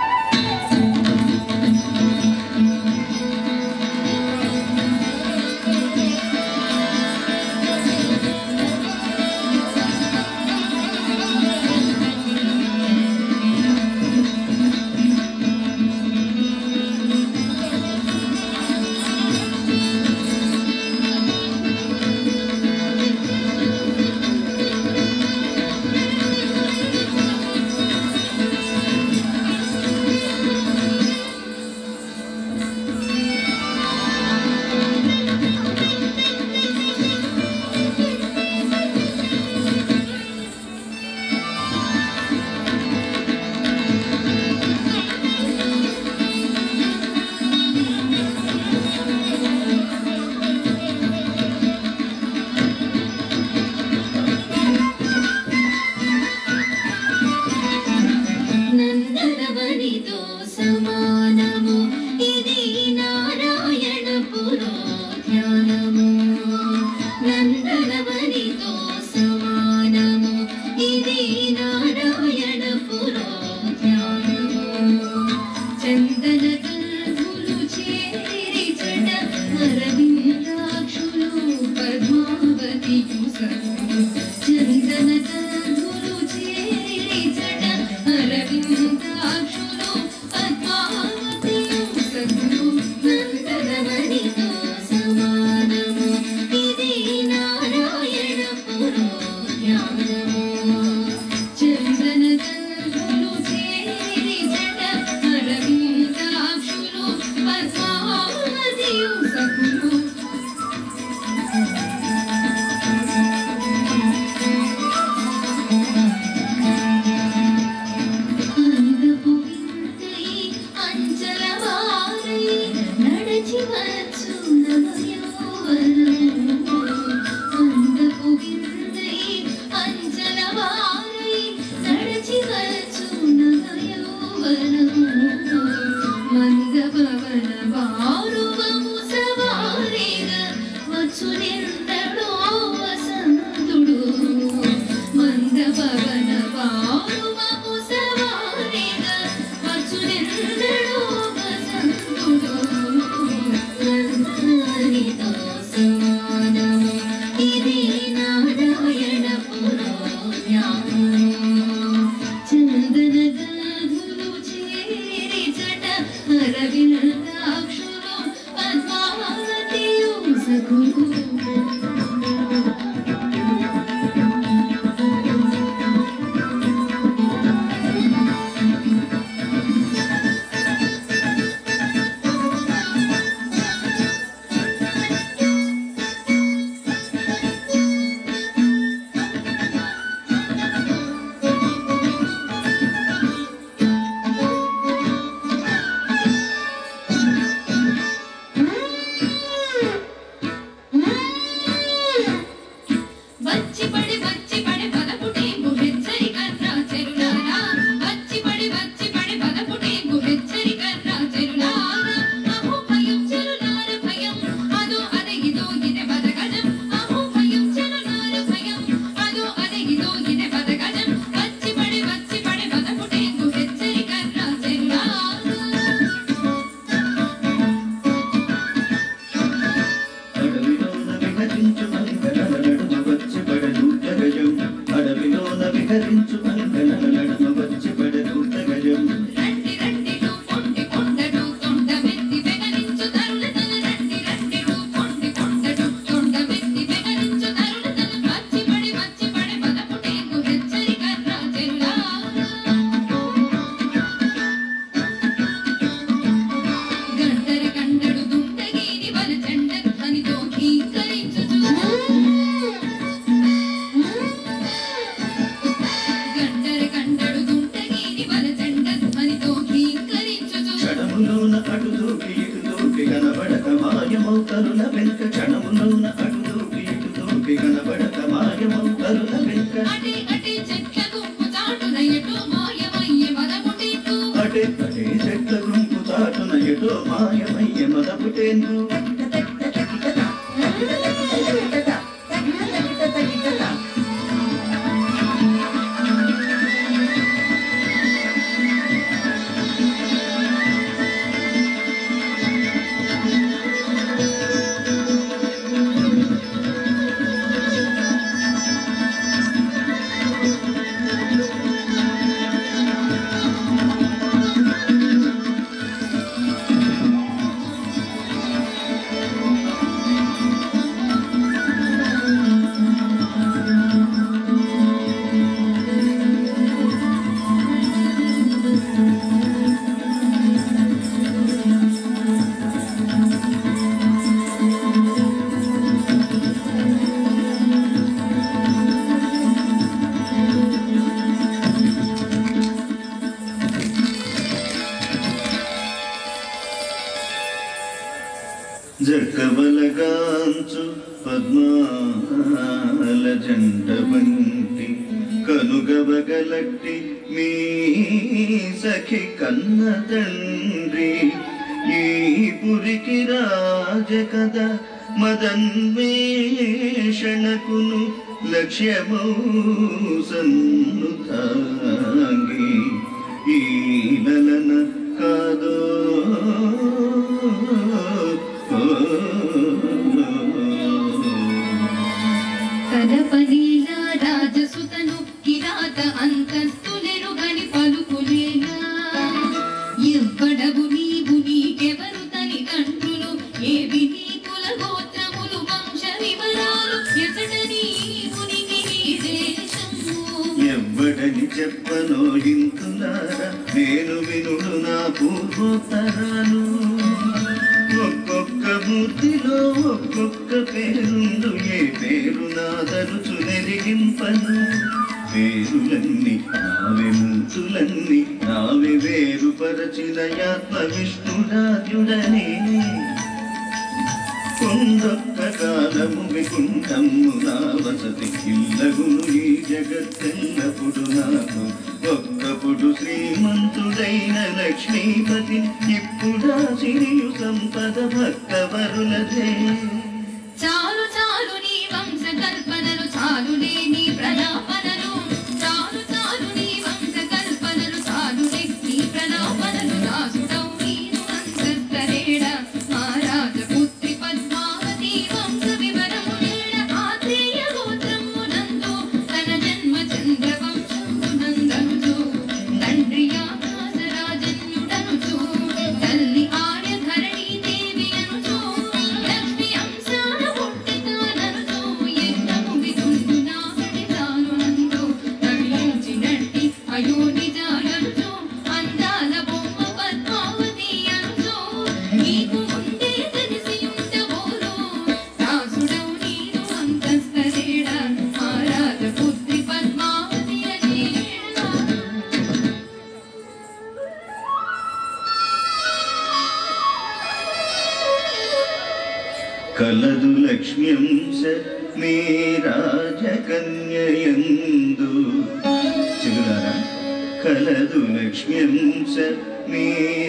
I: ఆ
A: సకులు అందపు వింతై అంచలవారై నడచి వచ్చు నవయౌవనము. అందపు వింతై అంచలవారై నడచి వచ్చు నవయౌవనము. మందభవన వారువము సవారిగా వచ్చు నిందడో వసంతుడు మందభవన వారువము సవారిగా వచ్చు నిందడో వసంతుడు నందనితో సమానము ఇది నారాయణ పురోజ్ఞానం చందన గంధులు చేరి జట అరవిందాక్షులు పద్మావతియు సకులు వచ్చి పడి వచ్చి పడి పదపుటే గుహెచ్చరి కర్రా చెరులారా వచ్చి పడి వచ్చి పడి పదపుటే గుహెచ్చరి కర్రా చెరులారా అహో భయం చెరులార భయం అదో అదే ఇదో ఇదే బదగజం అహో భయం చెరులార భయం అదో అదే ఇదో ఇదే బదగజం వచ్చి పడి వచ్చి పడి పదపుటే గుహెచ్చరి కర్రా చెరులారా
H: అడవిలోన విహరించు మంగళల నడుమ వచ్చి పడదూత గజం అడవిలోన విహరించు మంగళల నడుమ వచ్చి పడదూత గజం
A: రండి రండిలో పొండి కొండడు తొండ మెత్తి వెగరించు తరులతల రండి రండిలో పొండి కొండడు తొండ మెత్తి వెగరించు తరులతల వచ్చి పడి వచ్చి పడి పదపుటే గుహెచ్చరి కర్రా చెరులారా గంటర కండడు దుండగిరి వల చెండ ధ్వనితో కీకరించుచు గంటర కండడు దుండగిరి వల చెండ ధ్వనితో కీకరించుచు
H: క్షణములోన అటు దూకి ఇటు దూకి కనబడక మాయమౌ కరుణ వెంక క్షణములోన అటు దూకి ఇటు దూకి కనబడక మాయమౌ కరుణ వెంక
A: అటే అటే చెట్ల గుంపు చాటున ఎటు మాయమయ్యే మదముటితూ
H: అటే అటే చెట్ల గుంపు చాటున ఎటో మాయమయ్య మదపుటేందు జక్కవలగాంచు పద్మాల జంట వంటి కనుగవగలట్టి మీ సఖి కన్న తండ్రి ఈ పురికి రాజ కథ మదన్వేషణకును లక్ష్యమౌ సన్నుతాంగి ఈ లలన కాదో
A: కడపలీల రాజసుతను కిరాత అంతస్తులెరుగని పలుకులేలా ఎవ్వడవు నీవు నీకెవరు తల్లిదండ్రులు ఏవి నీ కుల గోత్రములు వంశ వివరాలు ఎసట నీవు నీ దేశము
H: ఎవ్వడని చెప్పనో ఇంతులారా నేను వినుడు నా పూర్వోత్తరాలు ఒక్కొక్క ప్రకృతిలో ఒక్కొక్క పేరుందు ఏ పేరు నాదరుచు నెరిగింపను పేరులన్నీ నావే మూతులన్నీ నావే వేరుపరచిన యాత్మ విష్ణురాజుడనే కొండొక్క కాలము వికుంఠము నా వసతి ఇల్లగును ఈ జగత్తెల్లప్పుడు నాకు ఒక్కప్పుడు శ్రీమంతుడైన లక్ష్మీపతి ఇప్పుడా సిరియు సంపద భక్తవరులదే
A: చాలు చాలు నీ వంశ కల్పనలు చాలులే నీ ప్రలాపనలు చాలు చాలు నీ వంశ కల్పనలు చాలులే నీ ప్రలాపనలు దాసుడవు నీను అంతస్తరేడ మహారాజపుత్రి పద్మావతి వంశ వివరము నేడ ఆత్రేయ గోత్రమునందు తన జన్మ చంద్ర వంశమునందనుచు తండ్రి ఆకాశరాజన్యుడనుచు తల్లి ఆర్యధరణి దేవి అనుచు లక్ష్మి అంశాన పుట్టితాననుచు యజ్ఞము విదుందు నాగడి తానునందు తమిళించినట్టి అయోనిజాలనుచు అందాల బొమ్మ పద్మావతి అనుచు నీకు ముందే తెలిసి ఉండబోలు దాసుడవు నీను అంతస్తరేడ ఆరాధ పుత్రి పద్మావతి అజేడా
H: కలదు లక్ష్మ్యంశ మీ రాజకన్యయందు చెగులారా కలదు లక్ష్మ్యంశ మీ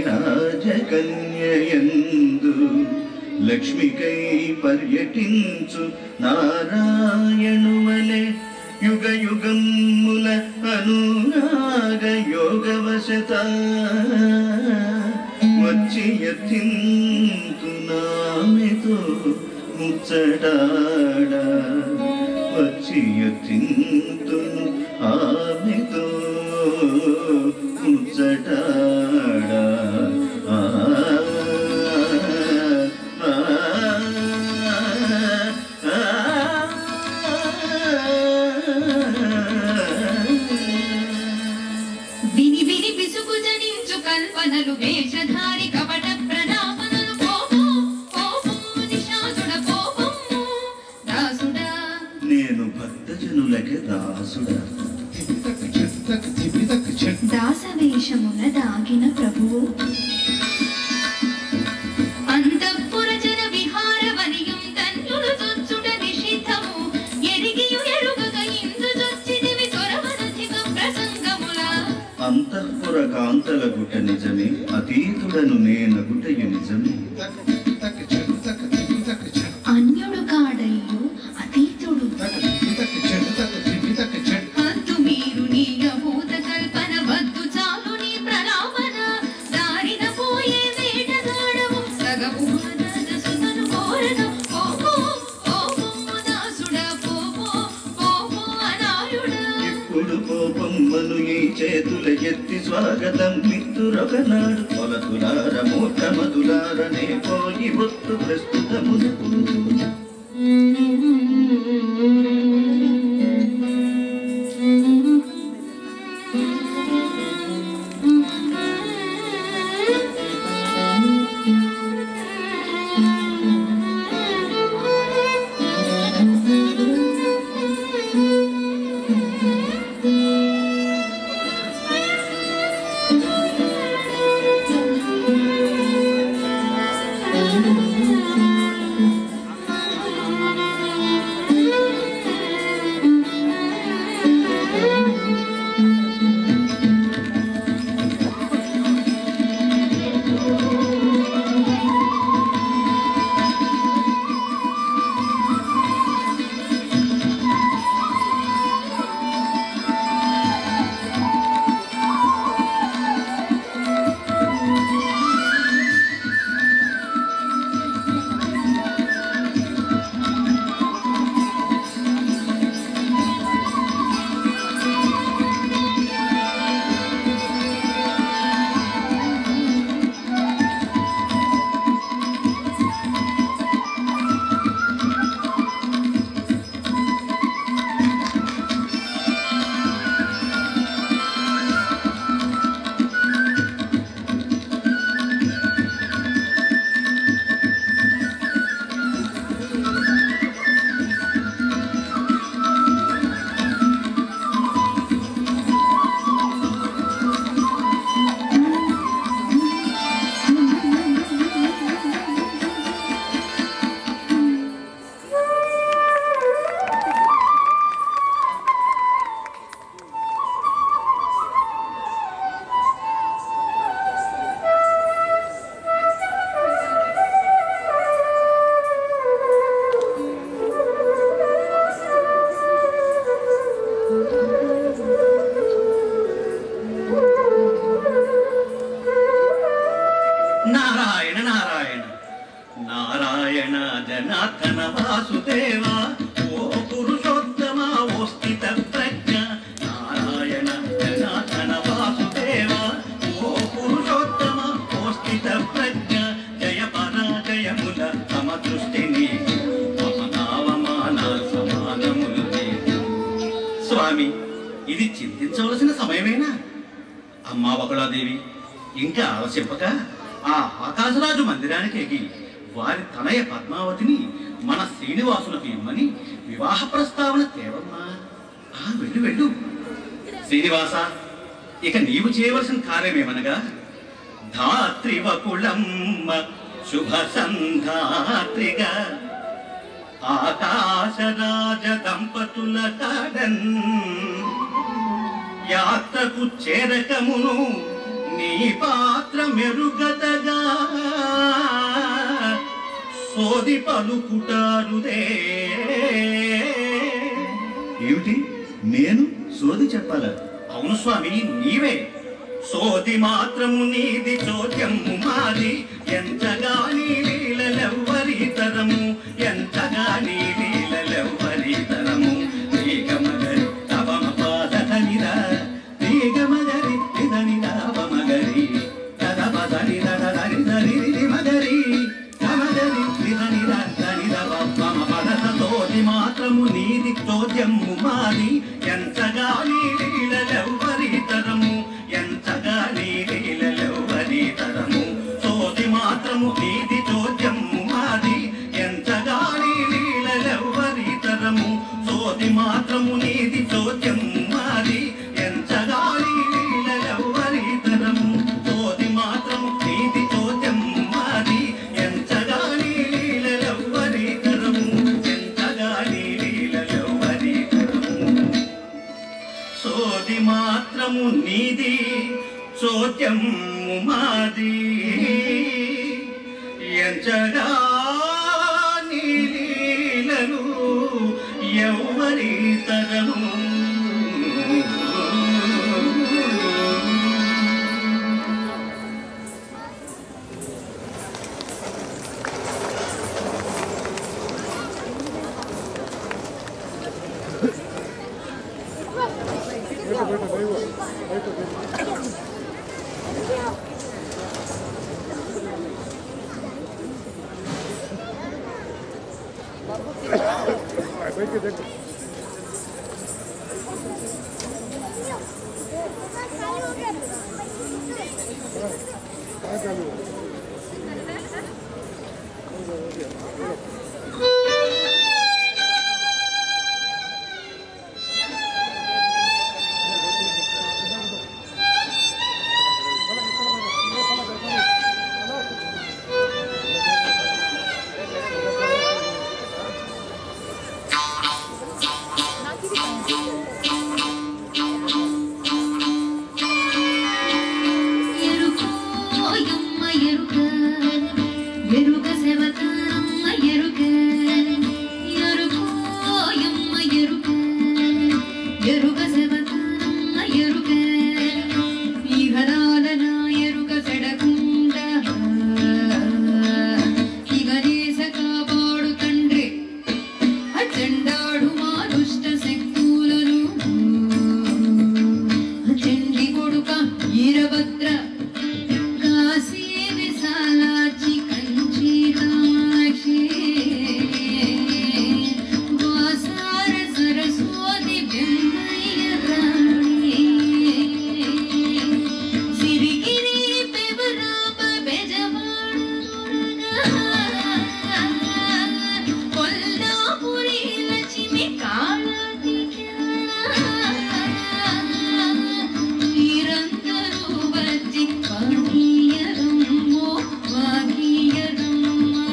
H: రాజకన్యయందు లక్ష్మికై పర్యటించు నారాయణువలే యుగ యుగముల అనురాగ యోగవశత వచ్చి ఎత్తింతునామెతో ముచ్చటాడ వచ్చి ఎత్తింతును ఆమెతో ముచ్చటాడ ఆ, ఆ, ఆ,
A: విని విని పిసుకు జనించు కల్పనలు వేషధారి కపట ప్రణామనలు కోపం కోపం నిశాచుడ కోపము దాసుడా
H: నేను భక్తజనులకి దాసుడా
A: దాసవేషమున దాగిన ప్రభువు అంతఃపురజన విహార వనియం ధన్యులు చొచ్చుట నిషిద్ధము ఎరిగియు ఎరుగక ఇందు చొచ్చిదివి చొరవనధిక ప్రసంగములా
H: అంతఃపుర కాంతల గుట నిజమే అతీతుడను నేనగుటయు నిజమే
A: అన్యుడు కాడయ్యు అతీతుడు హద్దు మీరు నీ అభూత కల్పన వద్దు చాలు నీ ప్రలాపన దారిన పోయే వేటగాడవు సగపు దశసుతను కోరను పోపో పోపో దాసుడ పోపో పోపో అనాయుడా
H: ఇప్పుడు కోపమ్మను ఈ చేతుల ఎత్తి స్వాగతం మిత్తురొకనాడు కొలతులార మూర్ఖమతులారనే పోయి బొత్తు ప్రస్తుతమునకు
A: Thank you.
H: జనార్దన వాసుదేవ ఓ పురుషోత్తమ ఓ స్థిత ప్రజ్ఞ నారాయణ జనార్దన వాసుదేవ ఓ పురుషోత్తమ ఓ స్థిత ప్రజ్ఞ జయ పరాజయముల తమ దృష్టిని మమనావమాన సమానములు నీకు. స్వామి ఇది చింతించవలసిన సమయమేనా అమ్మా బకుళాదేవి ఇంకా ఆలస్యంపక ఆ ఆకాశరాజు మందిరానికి ఎగి వారి తనయ పద్మావతిని మన శ్రీనివాసులకు ఇమ్మని వివాహ ప్రస్తావన తేవమ్మా ఆ వెళ్ళు వెళ్ళు శ్రీనివాస ఇక నీవు చేయవలసిన కార్యమేమనగా ధాత్రివకుళమ్మ శుభ సంధాత్రిగా ఆకాశరాజ దంపతుల కాడన్ యాత్రకు చేరకమును నీ పాత్ర మెరుగదగా సోది పలుకుటారుదే
F: ఏమిటి నేను సోది చెప్పాలా
H: అవును స్వామి నీవే సోది మాత్రము నీది చోద్యము మాది ఎంతగా నీ లీలలెవ్వరి తరము ఎంతగా నీ లీలలెవ్వరి తరము తీగమగరి తవమ పాదనిరా తీగమగరి ఇదనిరా పమగరి తదపదని దదని దరి మగరి తమగరి ఇదనిరా దనిర పమ పదత తోటి మాత్రము నీది చోద్యము మాది ఎంతగా నీ లీలలెవ్వరి తరము ఎంతగా నీ లీలలెవ్వరి తరము సోది మాత్రము నీది చోద్యము మాది ఎంతగా నీ లీలలెవ్వరి తరము సోది మాత్రము నీది చోద్యము మాది ఎంతగా నీ లీలలెవ్వరి తరము సోది మాత్రము నీది చోద్యము మాది ఎంతగా నీ లీలలెవ్వరి తరము ఎంతగా నీ లీలలెవ్వరి తరము సోది మాత్రము నీది చోద్యము మాది ఎంచగా నీలీలను ఎవరి తరము
A: ఎరుకోయమ్మ ఎరుక ఎరుక సెవతారమ్మ ఎరుక ఎరుకోయమ్మ ఎరుక ఎరుక సెవతారమ్మ ఎరుక ఇహరాలన ఎరుక సెడకుండ ఇగనేస కాపాడు తండ్రి అచండాడు మా దుష్ట శక్తులను చండి కొడుక ఈరభద్ర కాశీ విశాలాచి కంచి కామాక్షి వాసార సరస్వతి వెంకయ్య రాణి సిరిగిరి పెవరాప బెజవాడ కొల్లాపురి లక్ష్మి కాళాదిక మీరందరూ వచ్చి వాగీయరమ్మో వాగీయరమ్మ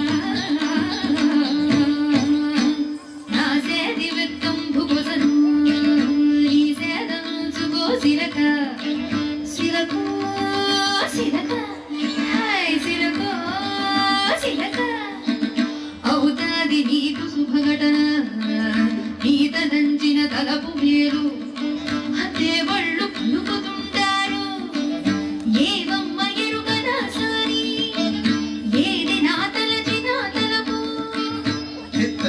A: నా సేది వెత్తం భుగసను ఈ సేదంచుకో సిలక సిలకో సిలక హాయ్ సిలకో సిలక అవుతాది నీకు శుభఘటన నీత నంచిన తలపు మేలు దేవుళ్ళు పలుకుతుంటారు ఏవమ్మ ఎరుగనా సారి ఏది నా తలచి నా తలపు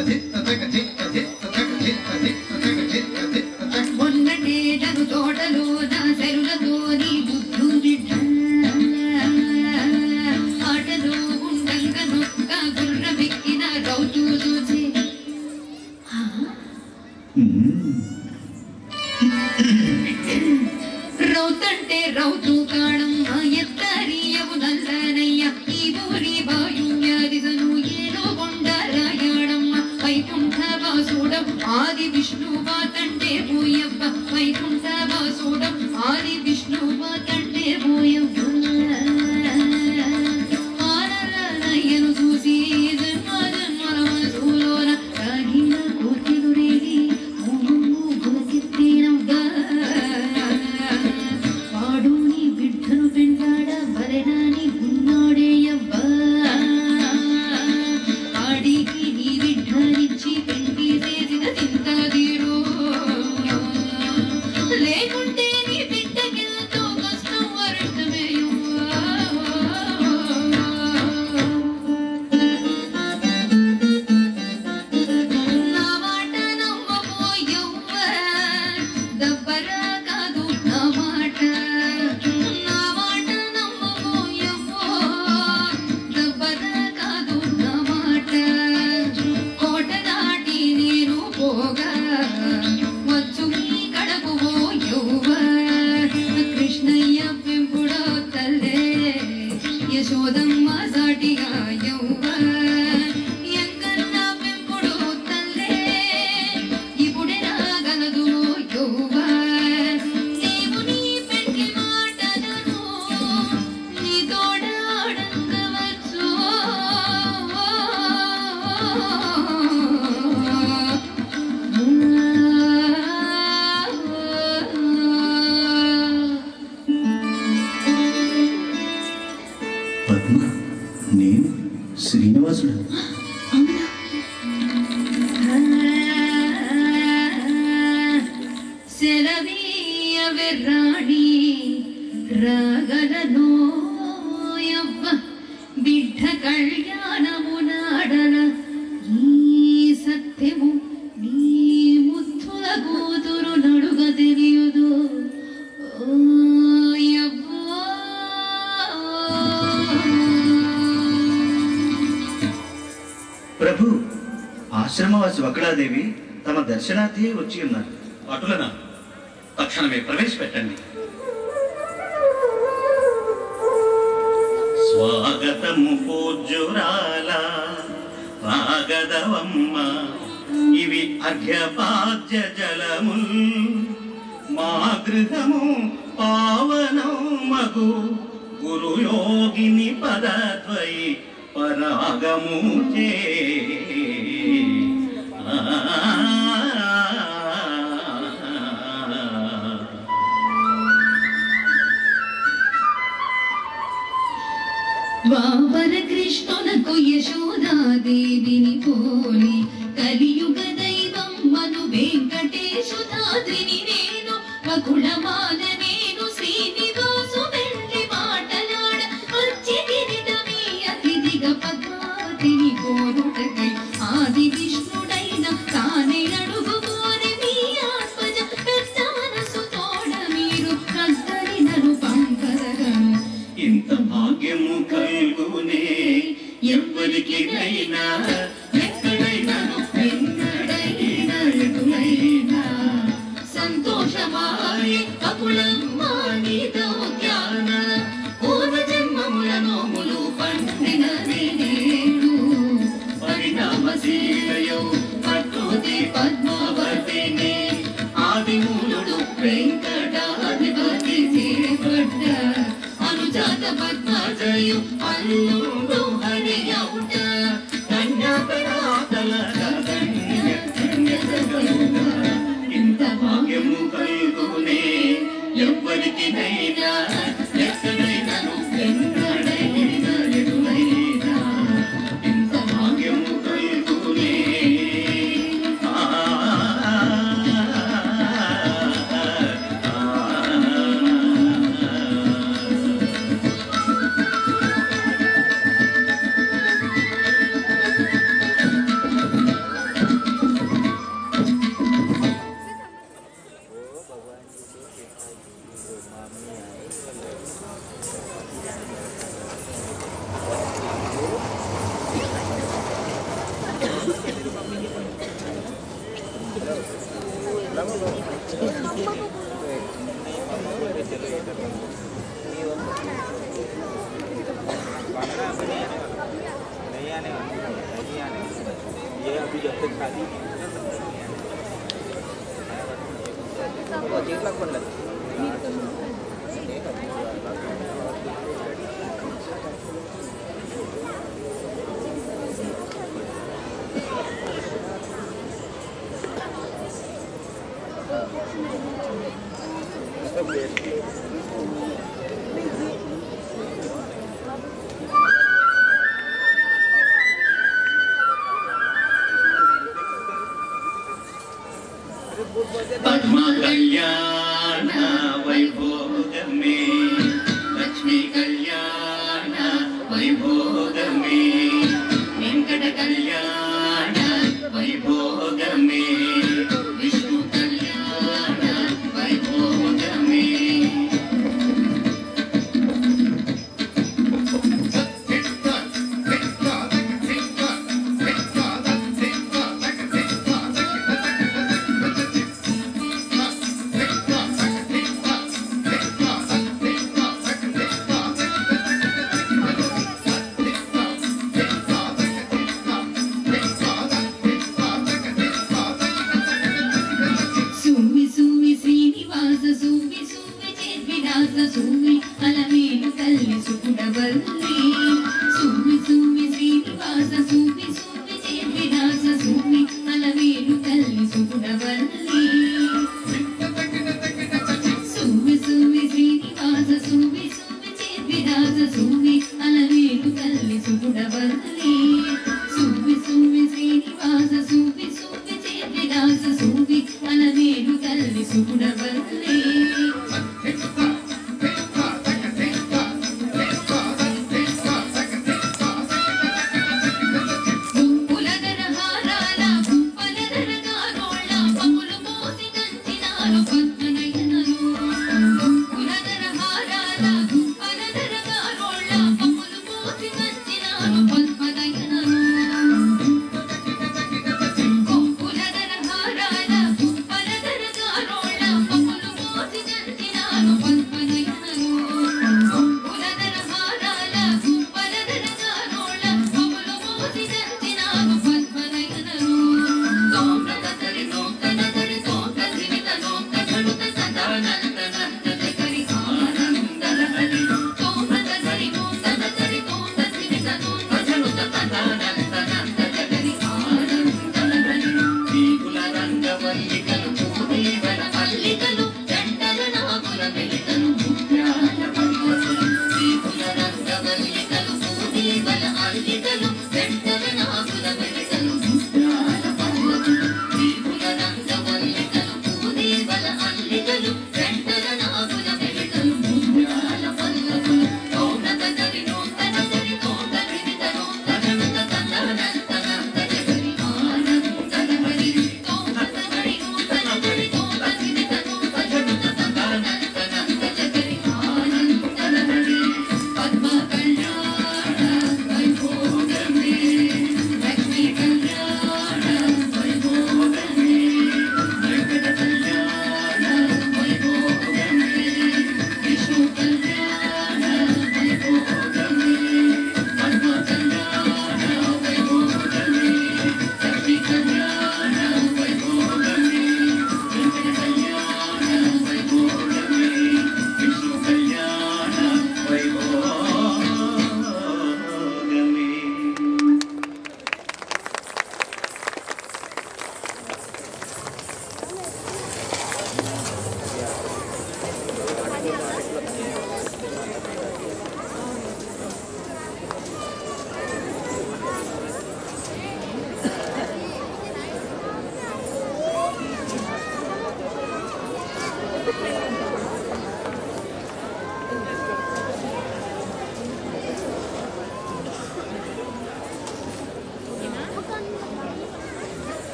A: మొన్నటేటను తోటలో నా సెరులతో నీ బుద్ధు బిడ్డ ఆటలో ఉండంగను కా గుర్రమెక్కిన రౌతు చూసి రౌతంటే రౌతు కాణమ్మ ఎత్తరియవు నల్లనయ్య ఈ ఊరి బాయుణ్యాదిదను ఏలో కొండరాయాడమ్మ వైకుంఠ వాసుడం ఆది విష్ణువా తంటే పోయవ్వ వైకుంఠ వాసుడం ఆది విష్ణువా తంటే పోయవ్వ ఆనరనయ్యను చూసి జన్మజన్మల మనసులోన కాగిన కోర్కెదురేగి మూడు గులకెత్తేనవ్వా వాడు నీ బిడ్డను పెంటాడ బలెనాని ఉన్నాడేయవ్వా ఆడికి నీ బిడ్డనిచ్చి పెంటి చేసిన చింతాదీరు లేకుంటే నీ బిడ్డకెంతో కష్టం నా మాట నమ్మబోయవ్వ దబ్బర కాదు నా మాట నా మాట నమ్మబోయవ్వ దబ్బర కాదు నా మాట కోట దాటి నేను పోగా వచ్చు ఈ కడకు పోయవ్వ కృష్ణయ్య పెంపుడో తల్లే యశోదమ్మ సాటిగా యవ్వ ఎంకన్న పెంపుడు తల్లే ఇప్పుడే రాగలదు యవ్వ నీవు నీ పెంటి మాటలను నీ తోడ అడగవచ్చు
H: పద్మ నేను శ్రీనివాసుడు
A: సెలవీయవే రాణి రాగలను యవ్వ బిడ్డ కళ్యాణము నాడన ఈ సత్యము నీ ముత్తుల కూతురు నడుగ తెలియదు ఓ యవ్వ
H: ప్రభు ఆశ్రమవాసి వకడాదేవి తమ దర్శనార్థి వచ్చి ఉన్నారు
E: అటులనా తక్షణమే ప్రవేశపెట్టండి స్వాగతము పూజ్యురాల రాగదవమ్మ ఇవి అర్ఘ్యపాద్య జలముల్ మా గృహము పావనం మగు గురు యోగిని పదద్వయి పరాగము చే
A: వావర కృష్ణునకు యశోదాదేవిని పోలి కలియుగ దైవం మను వెంకటేశుదాద్రిని నేను వకుళమాల నేను శ్రీనివాసు వెళ్ళి మాటలాడ వచ్చి తిరిదమీ అతిథిగా పద్మావతిని కోరుటకై ఆది విష్ణుడైన తానే అడుగు కోరి మీ ఆత్మజ పెద్ద మనసు తోడ మీరు కద్దరినను పంకరగను
E: ఇంత భాగ్యము కలుగునే ఎవ్వరికి నైనా ఎక్కడైనాను
A: ఎన్నడైనా ఎటులైనా సంతోషమాయే కపులమ్మా నీతో జ్ఞాన పూర్వ జన్మముల నోములు పండిన నేడు పరిణామశీలయౌ పట్టుది పద్మావతిని ఆదిమూలుడు వెంకటాధిపతి చేపట్ట అనుజాత పద్మజయు అల్లుడు హరియౌట కన్యాపరాతల కన్య కన్య జగముగా
E: ఇంత భాగ్యము కలుగునే ఎవ్వరికి నైనా ఎక్కడైనాను
A: ఎన్నడైనా ఎటులైనా
E: ఇంత భాగ్యము కలుగునే ఆ, ఆ, ఆ, ఆ.
G: పద్మ కళ్యాణ వైభోగమే లక్ష్మీ కళ్యాణ వైభోగమే వెంకట కళ్యాణ వైభోగమే విష్ణు కళ్యాణ వైభోగమే
A: సువి సువి శ్రీనివాస సువి సువి చేద్విలాస సువి అలమేలు తల్లి సుకుడవల్లి సువి సువి శ్రీనివాస సువి సువి చేద్విలాస సువి అలమేలు తల్లి సుకుడవల్లి సువి సువి శ్రీనివాస సువి సువి చేద్విలాస సువి అలమేలు తల్లి సుకుడవల్లి సువి సువి శ్రీనివాస సువి సువి చేద్విలాస సువి అలమేలు తల్లి సుకుడవల్లి గుంపులదర హారాల గుంపలదర గారోళ్ళ పములు మోసి దంచినారు పద్మనయనలు గుంపులదర హారాల గుంపలదర గారోళ్ళ పములు మోసి దంచినారు పద్మనయనలు గుంపులదర హారాల గుంపలదర గారోళ్ళ పములు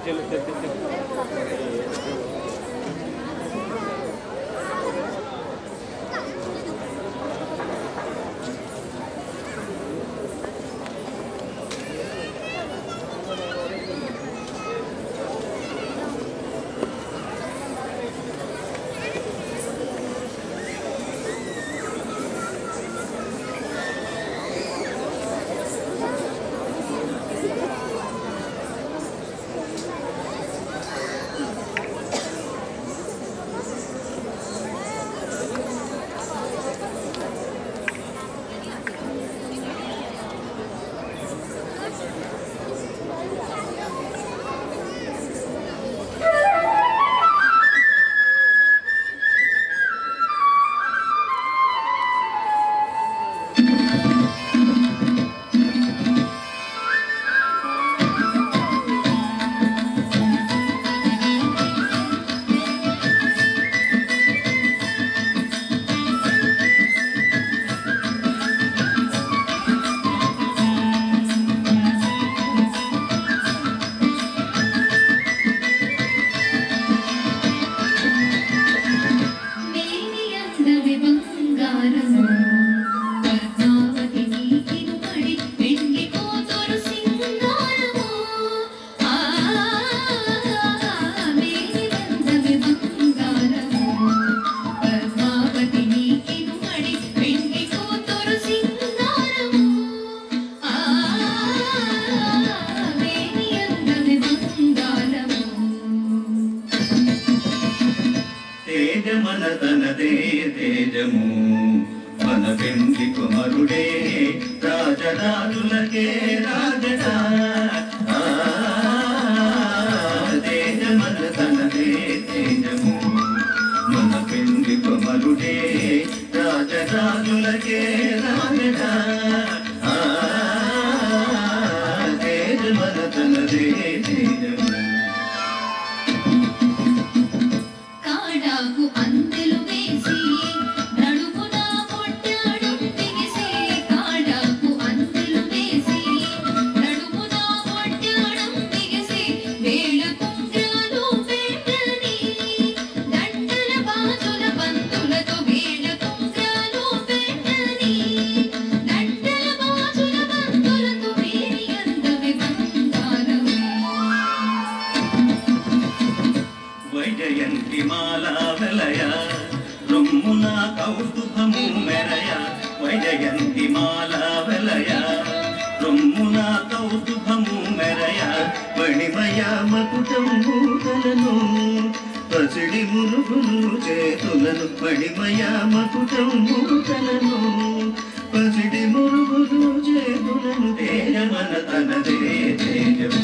A: మేనియందవి బంగారము పద్మావతి నీకిరుపడి వెండి కూతురు సింగారము ఆ మేనియందవి బంగారము పద్మావతి నీకిరుపడి వెండి కూతురు సింగారము ఆ మేనియందవి బంగారము
H: తేజమన తనదే తేజము మన పెండి కుమరుడే రాజరాజులకే రాజడా ఆ, తేజమన తనదే తేజము మన పెండి కుమరుడే రాజరాజులకే రాజడా ఆ, తేజమన తనదే తేజము
A: కాడాకు అందెలు వేసి నడుమున మొట్టాడు బిగిసి కాడాకు అందెలు వేసి నడుమున మొట్టాడు బిగిసి వేళ కుంగ్రాలు పెట్టని దండల బాజుల బంతులతో వేళ కుంగ్రాలు పెట్టని దండల బాజుల బంతులతో వేరి అందవి బంగారమే
H: వైజయంతి మాలా వెలయ రొమ్మున కౌస్తుభము మెరయ వైజయంతి మాలా వెలయ రొమ్మున కౌస్తుభము మెరయ మణిమయ మకుటం భూతలను పసిడి మురుగులు చేతులను మణిమయ మకుటం భూతలను పసిడి మురుగులు చేతులను తేజమన తనదే తేజము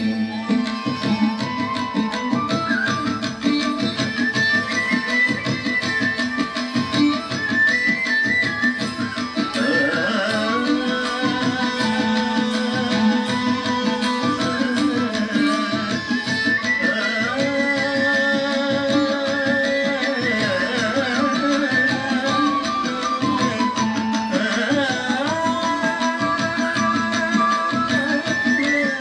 H: ఆ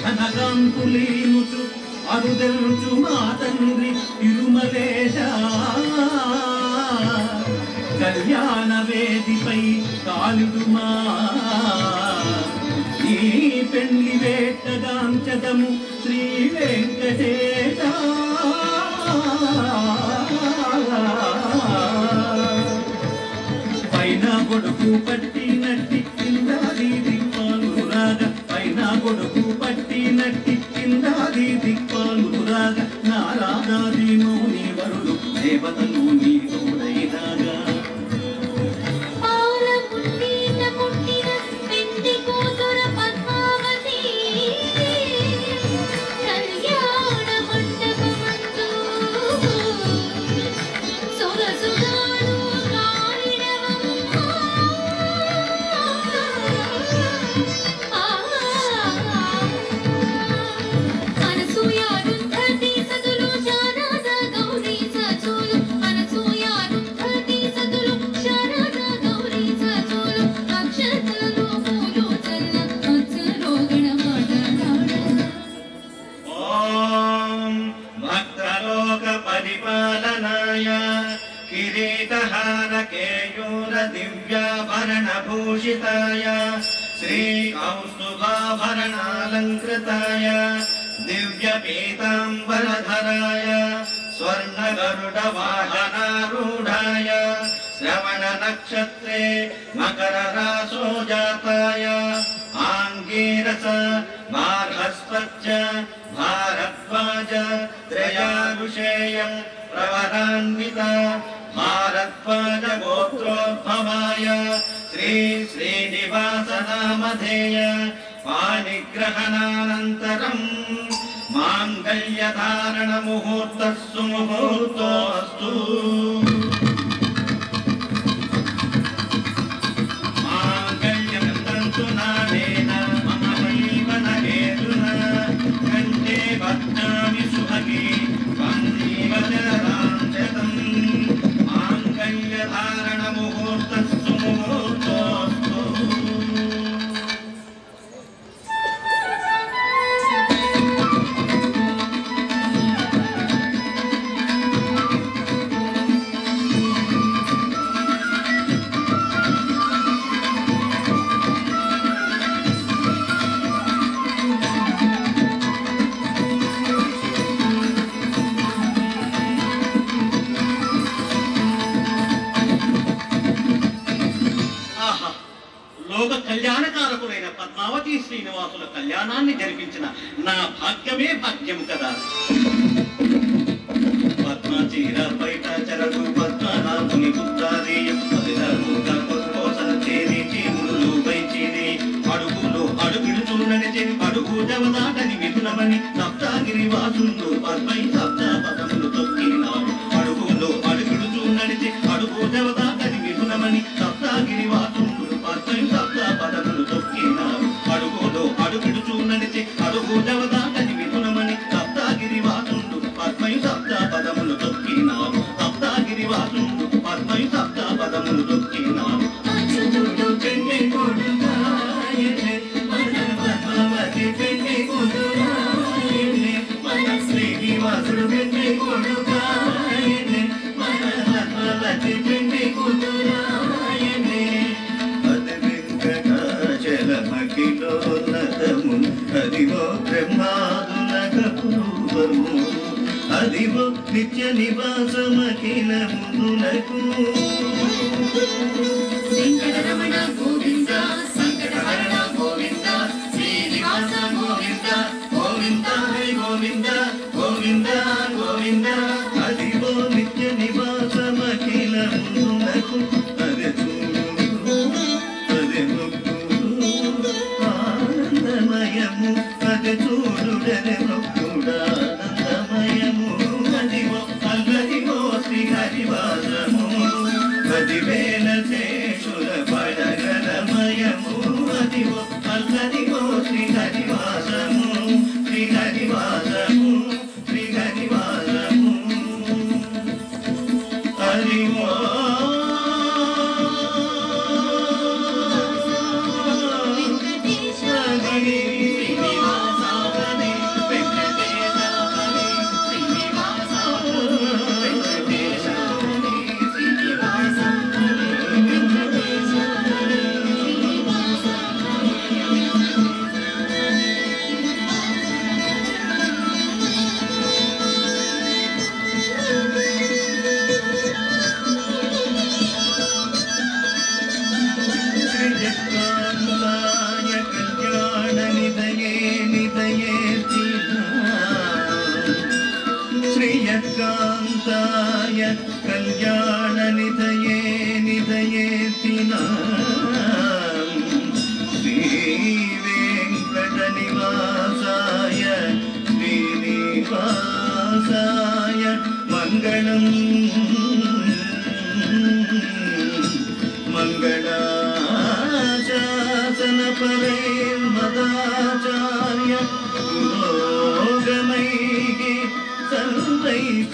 H: ఘనకాంతులీనుచు అరుదెల్చు మా తండ్రి తిరుమలేశ కళ్యాణ వేదిపై కాలుడుమా ఈ పెళ్లి వేటగాంచదము శ్రీ వెంకటేశ పైన కొడుకు పట్టినట్టి కిందాది దిక్పాలు రాగ పైన కొడుకు పట్టినట్టి కిందాది దిక్పాలు రాగ నారాదాది మౌని వరుడు దేవతలు నీ తోడైనాగా
A: పాల పుట్టిన పుట్టిన పెండి కూతుర పద్మావతి కళ్యాణ మండపమందు సొగసుగాను అనసూయారుంధతి సతులు శారద గౌరీ సచులు అనసూయారుంధతి సతులు శారద గౌరీ సచులు అక్షతలు పూలు చల్ల అచ్చరోగణ మాటలాడ
H: ఓం భక్తలోక పరిపాలనాయ కిరీటహార కేయూర దివ్యాభరణ భూషితాయ శ్రీ కౌస్తుభాభరణాలంకృతాయ దివ్య పీతాంబరధరాయ స్వర్ణ గరుడ వాహనారూఢాయ శ్రవణ నక్షత్రే మకర రాసో జాతాయ ఆంగీరస మార్హస్పత్య భారద్వాజ త్రయాభిషేయం ప్రవరాన్విత భారద్వాజ గోత్రోద్భవాయ శ్రీ శ్రీనివాస నామధేయ పాణిగ్రహణానంతరం మాంగళ్యధారణ ముహూర్త సుముహూర్తోస్తు మాంగళ్యమంతంతు నానేన మమ జీవనహేతునా కంఠే బధ్నామి సుభగే వందీవ జరాంచతం మాంగళ్యధారణ ముహూర్తస్సు ముహూర్తోస్తు
E: ఆహా లోక కళ్యాణకారకులైన పద్మావతి శ్రీనివాసుల కళ్యాణాన్ని జరిపించిన నా భాగ్యమే భాగ్యము కదా
H: పద్మచీర బయట చెరకు పద్మనాభుని పుత్రాదేయం పదిదరుగా కొత్కోసన చేరి చీములు వైచిరి అడుగులు అడుగులు నడిచి అడుగు జవదాటని విధులమని సప్తాగిరి వాసులు పద్మై సప్త పదములు తొక్కినాడు అడుగులు అడుగులు నడిచి అడుగు జవదాటని విధులమని సప్తాగిరి వాసులు పద్మై సప్త పదములు తొక్కినాడు అడుగులు అడుగులు నడిచి అడుగు జవదాటని విధులమని సప్తాగిరి వాసులు పద్మై సప్త పదములు తొక్కినాడు సప్తాగిరి వాసులు పద్మై సప్త పదములు తొక్కినాడు అచ్యుతుడు పెళ్లి కొడుకాయనే మన పద్మావతి పెళ్లి కొడుకాయనే మన శ్రీనివాసుడు పెళ్లి కొడుకాయనే మన పద్మావతి పెళ్లి కొడుకాయనే అది వెంకటాచలమకిలోన్నతము అదివో బ్రహ్మాదులక పూర్వము అదివో నిత్య నివాసమఖిల మునులకు
A: వెంకటరమణ గోవింద సంకటహరణ గోవింద శ్రీనివాస గోవింద
H: గోవింద హరి గోవింద గోవింద గోవింద అదివో నిత్య నివాసమఖిల మునులకు అదే చూడు అదే భక్తుడు ఆనందమయము అదే చూడుడనే భక్తుడా ఆనందమయము అదివో అల్లదివో శ్రీ హరివాసము పదివేల శేషుల పడగలమయము అదివో అల్లదివో శ్రీ హరివాసము శ్రీ హరివాసము శ్రీ హరివాసము హరివో
A: వెంకటేశ
H: హరి శ్రీనివాస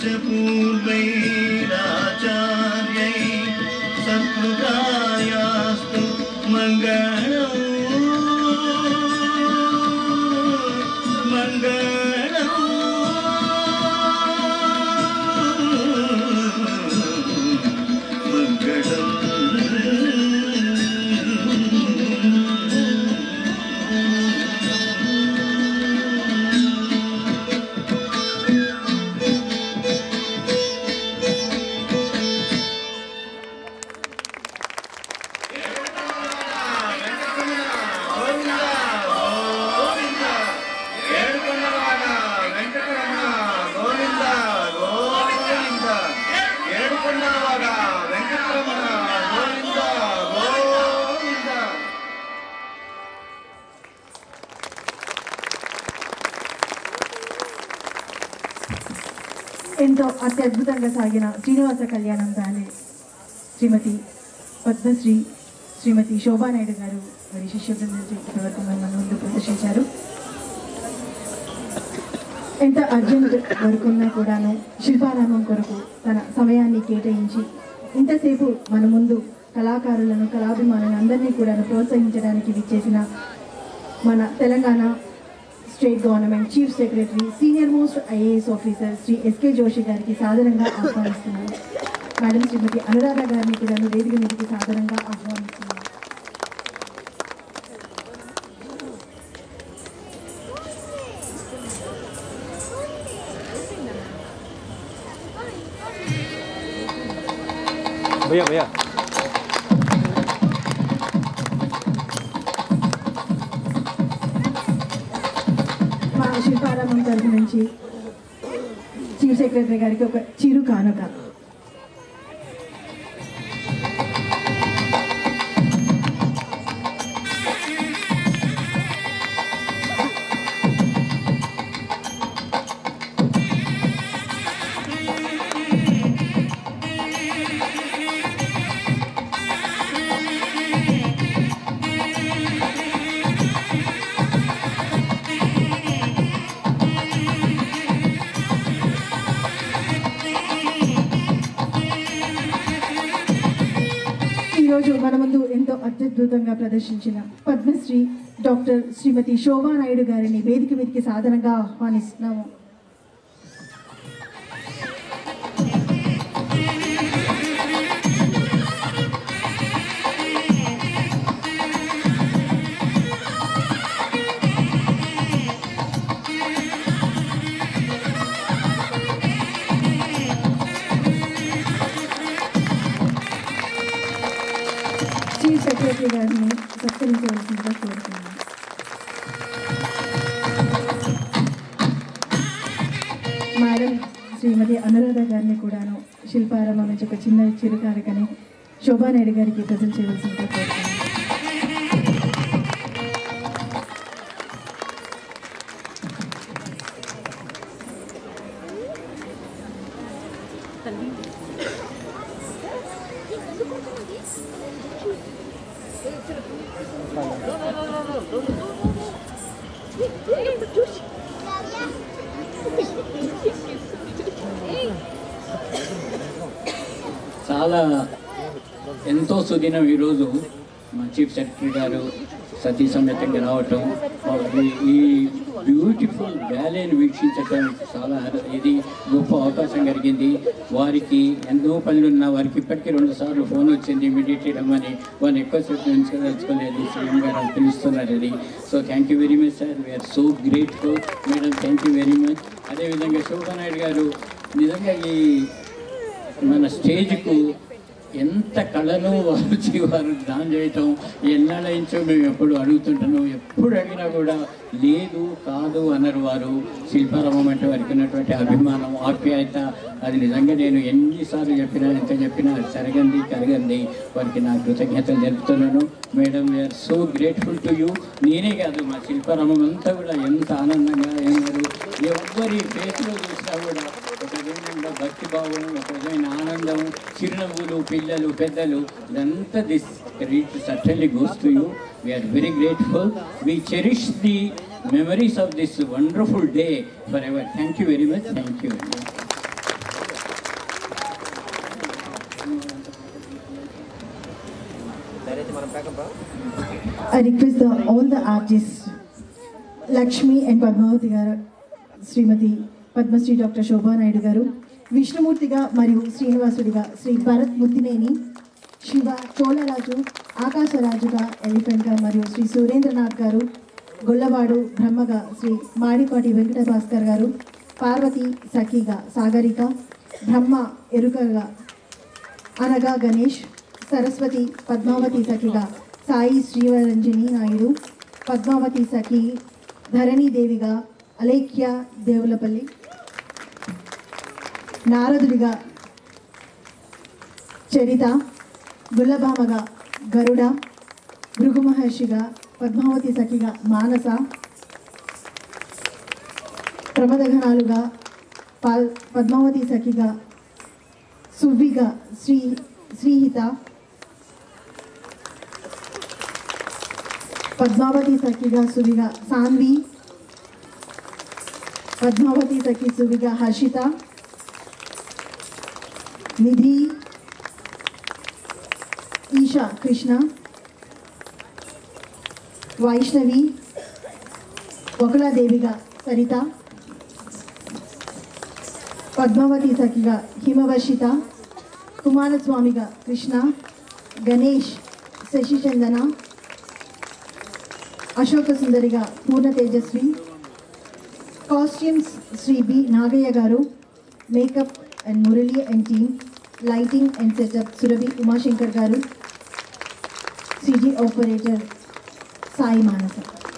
H: पूर्वैराचार्यै सत्कृतायास्तु मङ्गलम् मङ्गलम् ఏడుకొండలవాడ వెంకటరమణ గోవింద గోవింద ఏడుకొండలవాడ వెంకటరమణ గోవింద గోవింద
C: ఎంతో అత్యద్భుతంగా సాగిన శ్రీనివాస కళ్యాణం దాని శ్రీమతి పద్మశ్రీ శ్రీమతి శోభానాయుడు గారు మరి శిష్య బృందం ఇప్పటివరకు మన ముందు ప్రదర్శించారు ఎంత అర్జెంట్ వర్క్ ఉన్నా కూడాను శిల్పారామం కొరకు తన సమయాన్ని కేటాయించి ఇంతసేపు మన ముందు కళాకారులను కళాభిమానులను అందరినీ కూడా ప్రోత్సహించడానికి విచ్చేసిన మన Telangana state government chief secretary senior most IAS officer Shri S K Joshi గారికి సాదరంగా ఆహ్వానిస్తున్నాను మేడం శ్రీమతి అనురాధ గారిని కూడా వేదిక మీదకి సాదరంగా ఆహ్వానిస్తున్నాను
I: भैया भैया
C: మా శిల్పారామం తరఫు నుంచి చీఫ్ సెక్రటరీ గారికి ఒక చిరు కానుక ఈరోజు మన ముందు ఎంతో అత్యద్భుతంగా ప్రదర్శించిన పద్మశ్రీ డాక్టర్ శ్రీమతి శోభా నాయుడు గారిని వేదిక మీదకి సాధనంగా ఆహ్వానిస్తున్నాము చీఫ్ సెక్రటరీ గారిని సత్కరించవలసిందిగా కోరుతున్నాను మేడం శ్రీమతి అనురాధ గారిని కూడాను శిల్పారామం నుంచి ఒక చిన్న చిరుకారకని శోభానాయుడు గారికి ప్రజెంట్ చేయవలసిందిగా కోరుతున్నాను
J: చాలా ఎంతో సుదినం ఈరోజు మా చీఫ్ సెక్రటరీ గారు సతీ సమేతంగా రావటం ఈ- ఈ బ్యూటిఫుల్ బ్యాలేని వీక్షించడానికి చాలా ఇది గొప్ప అవకాశం కలిగింది వారికి ఎన్నో పనులున్న వారికి ఇప్పటికీ రెండు సార్లు ఫోన్ వచ్చింది ఇమీడియట్లీ రమ్మని వాళ్ళు ఎక్కువసేపు తెలుసుకోలేదు సీఎం గారు అని పిలుస్తున్నారు అది so thank you very much sir we are so grateful madam thank you very much అదేవిధంగా శోభానాయుడు గారు నిజంగా ఈ మన స్టేజ్కు ఎంత కళను వాల్చి వారు దానం చేయటం ఎన్నాళ్ళ నుంచో మేము ఎప్పుడు అడుగుతుంటాము ఎప్పుడు అడిగినా కూడా లేదు కాదు అన్నారు వారు శిల్పారామం అంటే వారికి ఉన్నటువంటి అభిమానం ఆప్యాయత అది నిజంగా నేను ఎన్నిసార్లు చెప్పినా ఎంత చెప్పినా అది సరగంది కరగంది వారికి నా కృతజ్ఞతలు తెలుపుతున్నాను madam we are so grateful to you నేనే కాదు మా శిల్పారామం అంతా కూడా ఎంత ఆనందంగా ఉన్నారు ఎవరి ఫేస్లో చూసినా కూడా ఒక విధంగా భక్తి భావం ఒక విధమైన ఆనందం చిరునవ్వులు పిల్లలు పెద్దలు ఇదంతా this reach certainly goes to you we are very grateful we cherish the memories of this wonderful day forever thank you very much thank you
C: I request the, all the artists, Lakshmi and Padmavathi గారు Shrimati Padmashri doctor Shobha Naidu గారు విష్ణుమూర్తిగా మరియు శ్రీనివాసుడిగా శ్రీ భరత్ ముత్తినేని శివ చోళరాజు ఆకాశరాజుగా ఎలిఫెంట్గా మరియు శ్రీ సురేంద్రనాథ్ గారు గొల్లవాడు బ్రహ్మగా శ్రీ మాడిపాటి వెంకట భాస్కర్ గారు పార్వతి సఖిగా సాగరిక బ్రహ్మ ఎరుకగా అనగా గణేష్ సరస్వతి పద్మావతి సఖిగా సాయి శ్రీవరంజని నాయుడు పద్మావతి సఖి ధరణీదేవిగా అలేఖ్య దేవులపల్లి నారదుడిగా చరిత గుల్లభామగా గరుడ భృగు మహర్షిగా పద్మావతి సఖిగా మానస ప్రమదఘనాలుగా పాల్ పద్మావతి సఖిగా సువ్విగా శ్రీ శ్రీహిత పద్మావతి సఖిగా సువిగా సాన్వి పద్మావతి సఖి సువిగా హర్షిత నిధి ఈషా కృష్ణ వైష్ణవి వకులాదేవిగా సరిత పద్మావతి సఖిగా హిమవర్షిత కుమారస్వామిగా కృష్ణ గణేష్ శశిచందన అశోక సుందరిగా పూర్ణ తేజస్వి కాస్ట్యూమ్స్ శ్రీ బి నాగయ్య గారు makeup and Murali and team lighting and setup Surabhi Umashankar గారు CG operator Sai Manasa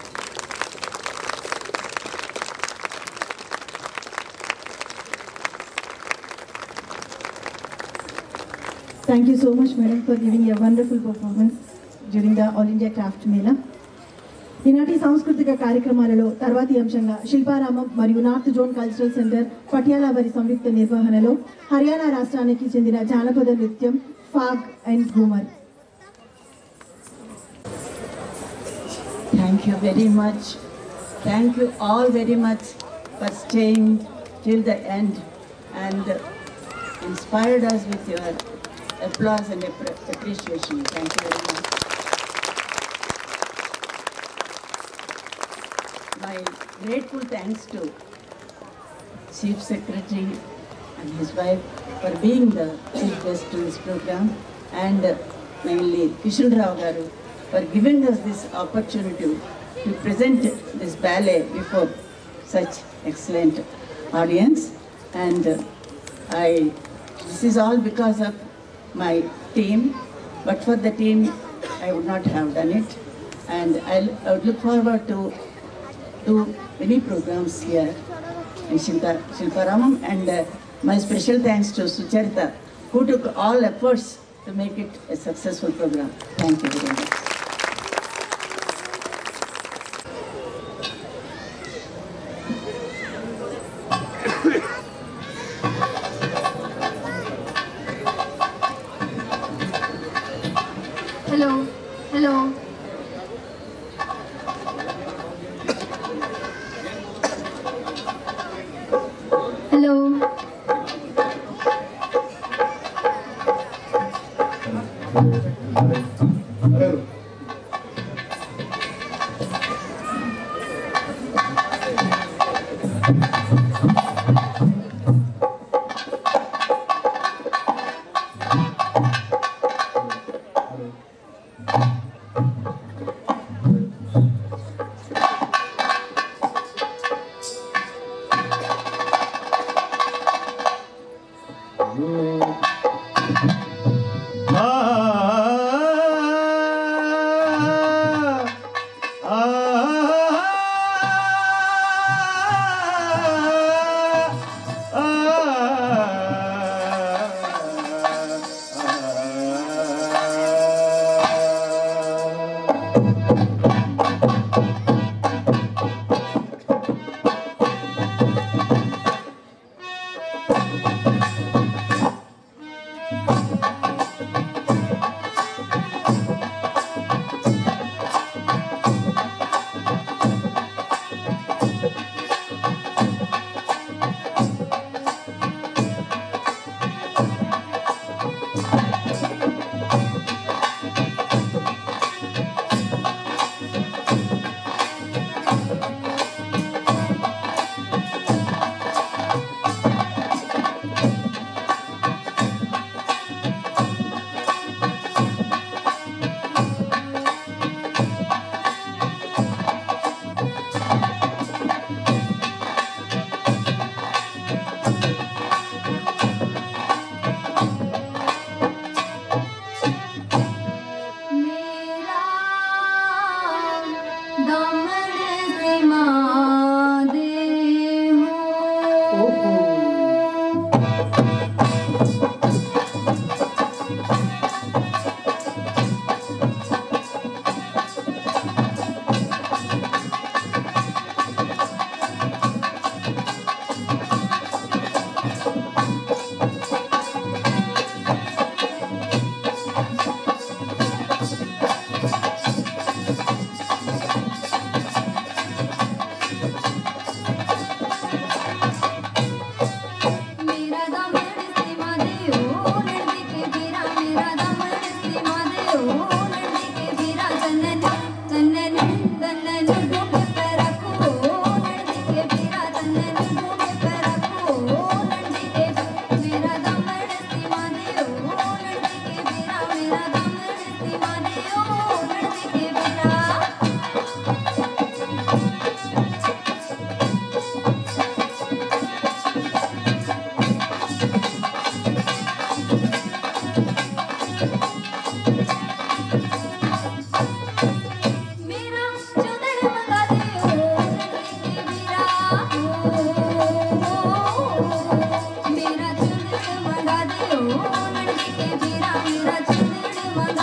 C: Thank you so much, madam, for giving a wonderful performance during the All India Craft Mela. ఈనాటి సాంస్కృతిక కార్యక్రమాలలో తర్వాతి అంశంగా శిల్పారామం మరియు north zone cultural centre Patiala వారి సంయుక్త నిర్వహణలో హర్యానా రాష్ట్రానికి చెందిన జానపద నృత్యం Phag and Ghoomar
I: Thank you very much. Thank you all very much for staying till the end and inspired us with your applause and appre- appreciation. Thank you very much. My grateful thanks to Chief Secretary and his wife for being the chief guest to this program and mainly Kishan Rao Garu for giving us this opportunity to present this ballet before such excellent audience and I this is all because of my team but for the team I would not have done it and I'll, I would look forward to do many programs here in Shilpa, Shilparamam and uh, my special thanks to Sucharita who took all efforts to make it a successful program. Thank you very much.
A: Hello, hello. Hello.
H: ఆ
A: मेरा चुंदड़ मंगा दे ओ लड़के के बीरा मेरा चुंदड़ मंगा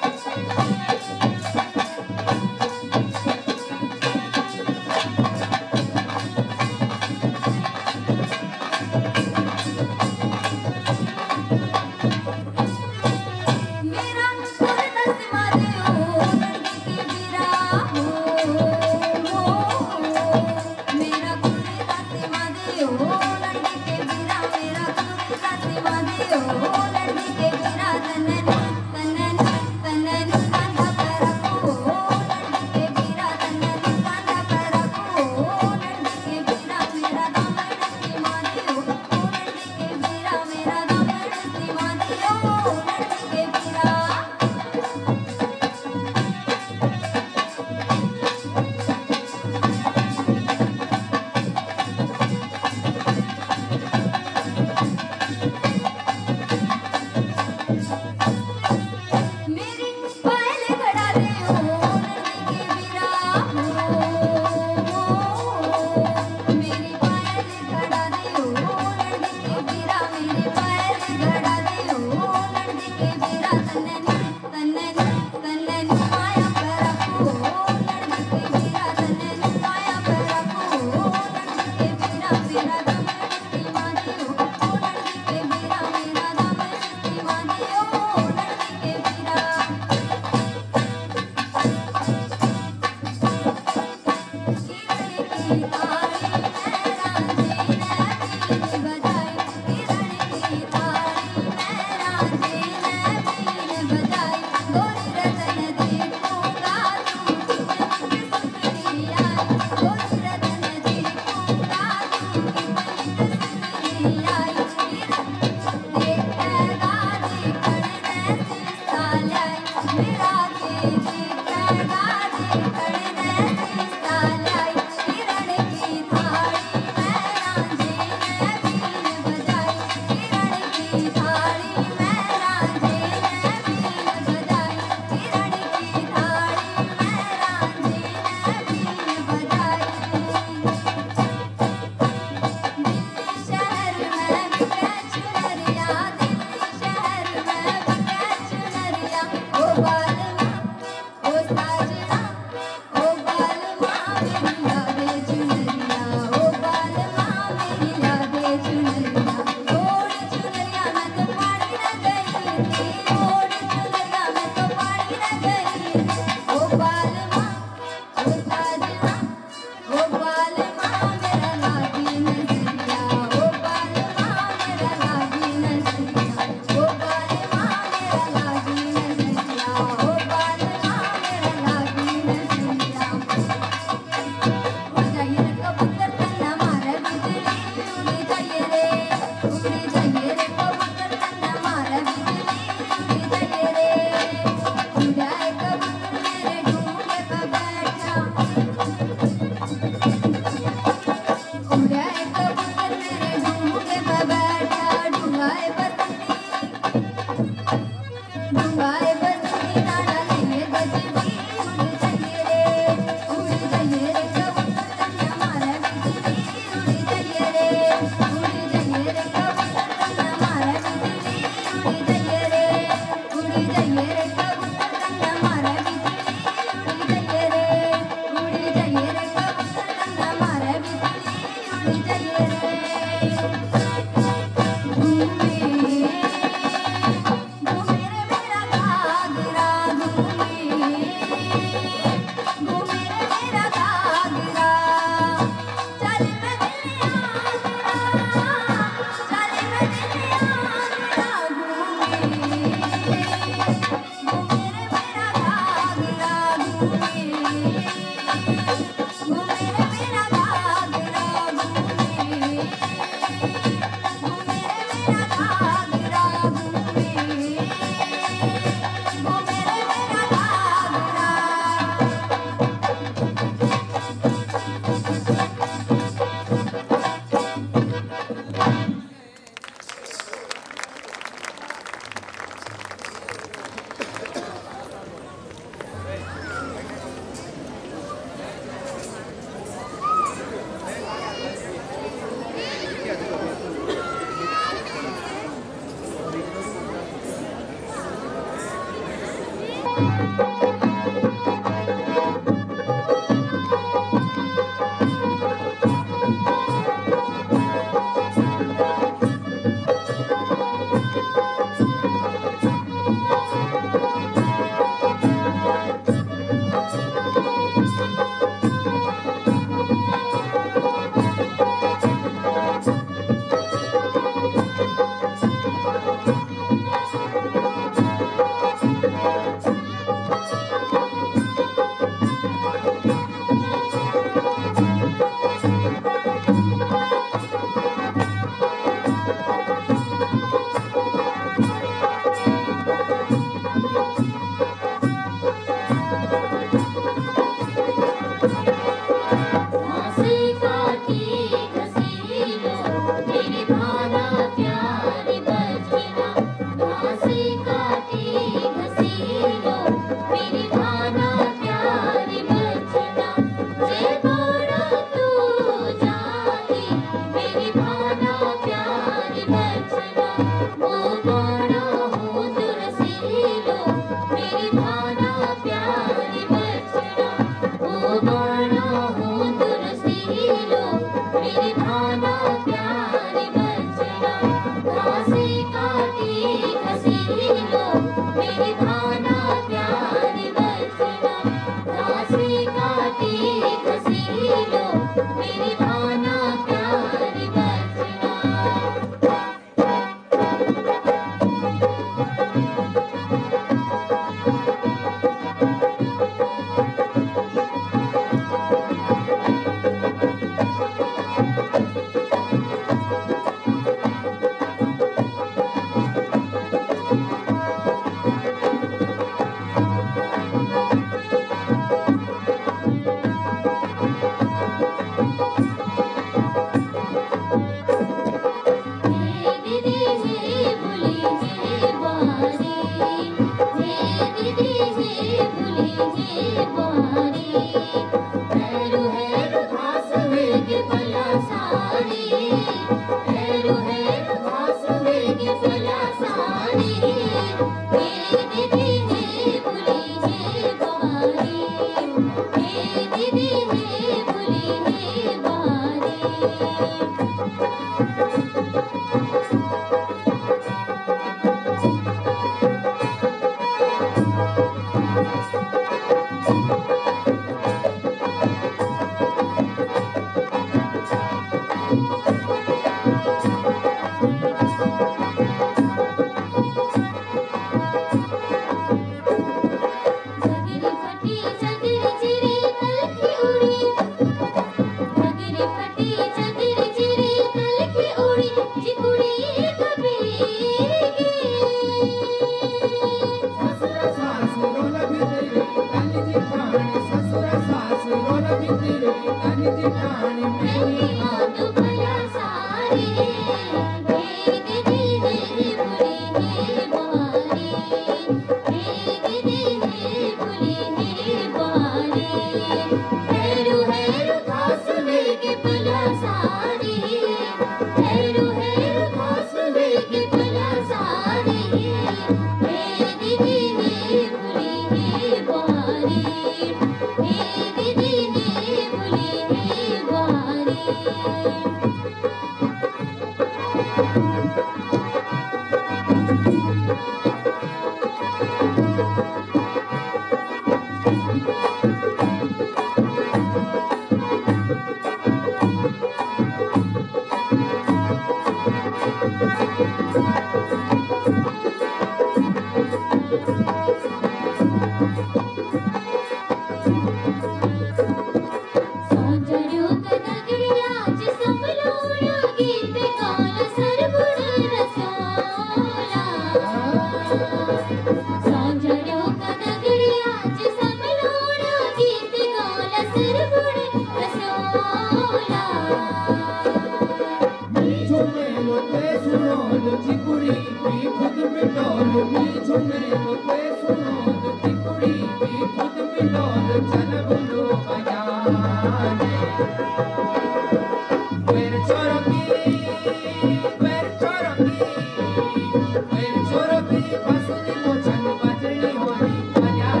K: Thank you.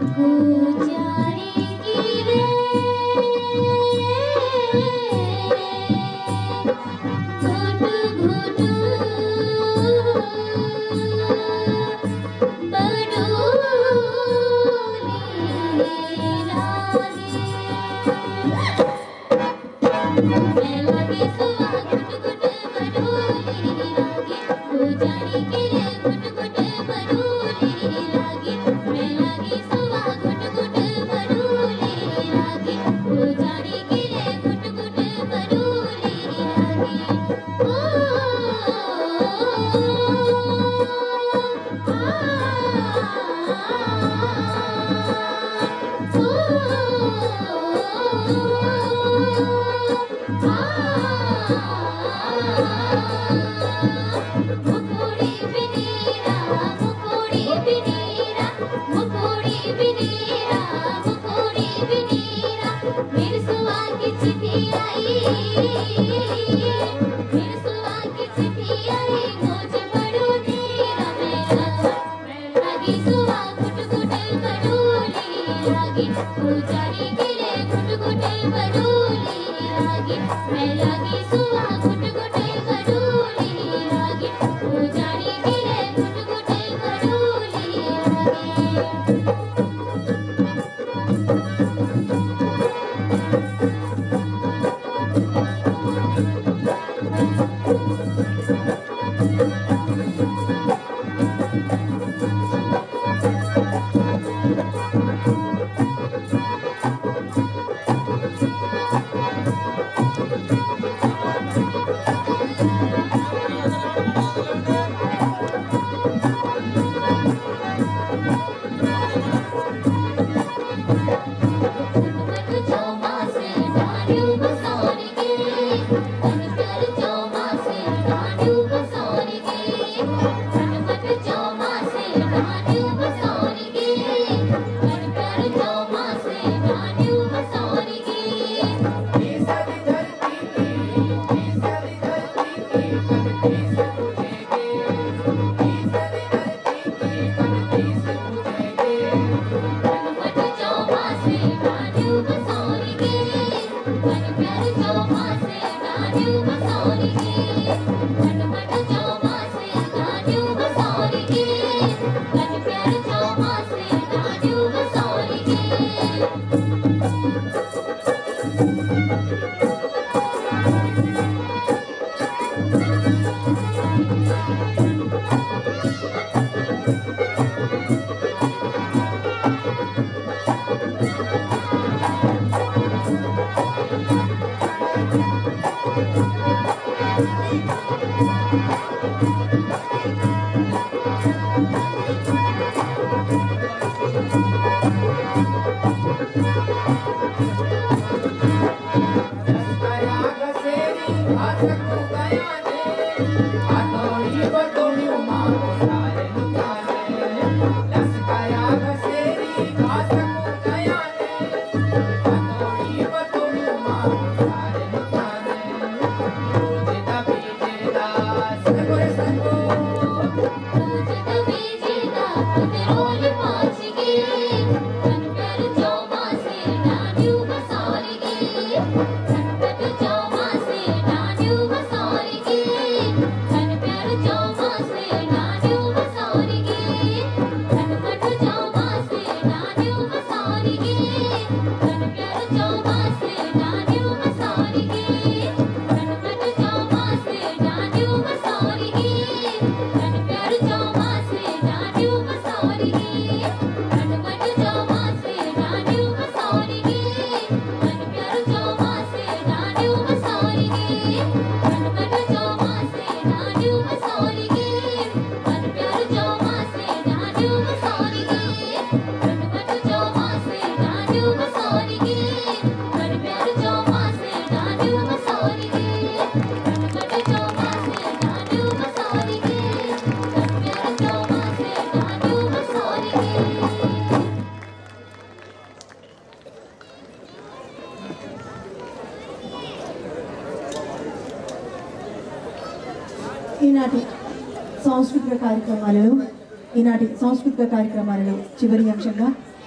C: ఈనాటి సాంస్కృతిక కార్యక్రమాలలో ఈనాటి సాంస్కృతిక కార్యక్రమాలలో చివరి అంశంగా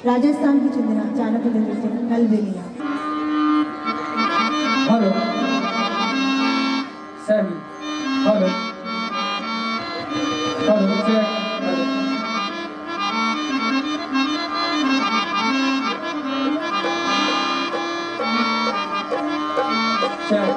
C: రాజస్థాన్కి చెందిన జానపద నృత్యం Kalbelia
K: hello seven hello hello check hello check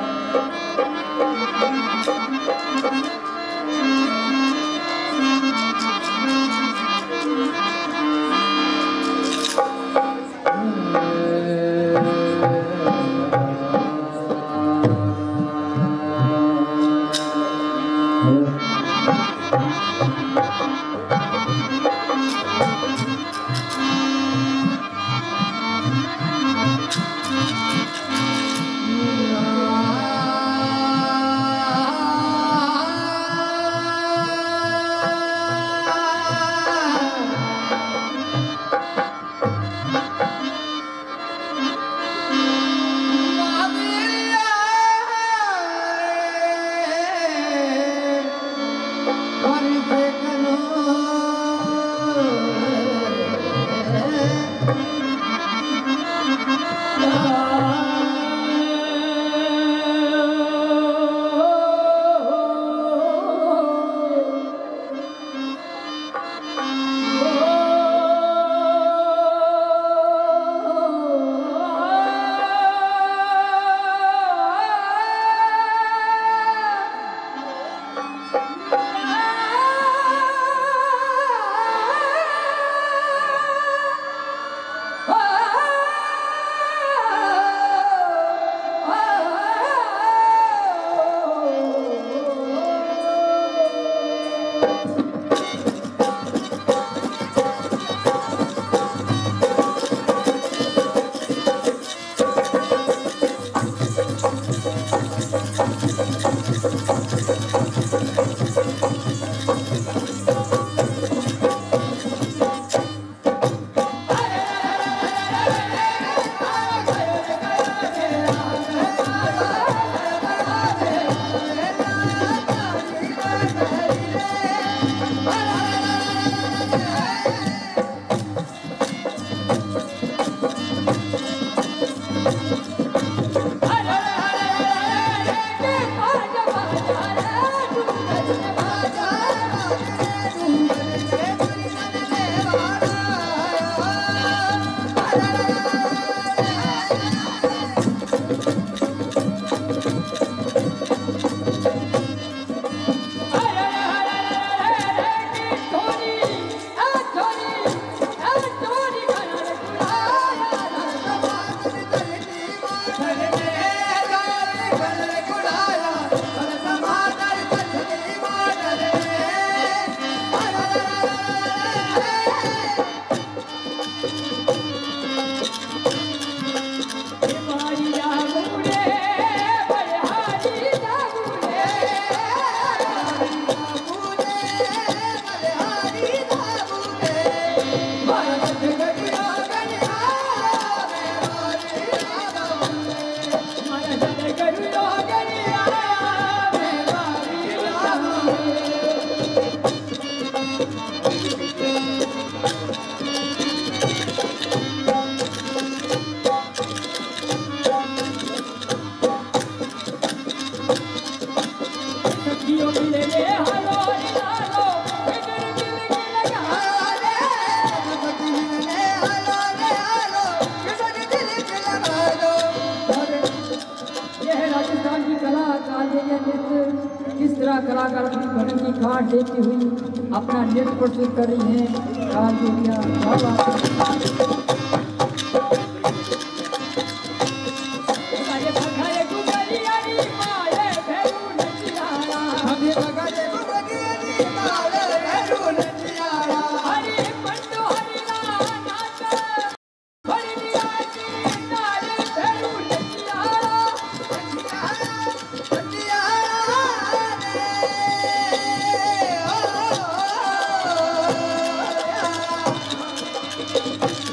L: किस तरह कलाकार अपनी भजन की काट देती हुई अपना नृत्य प्रस्तुत कर रही हैं काल देविया क्या बात है
M: Oh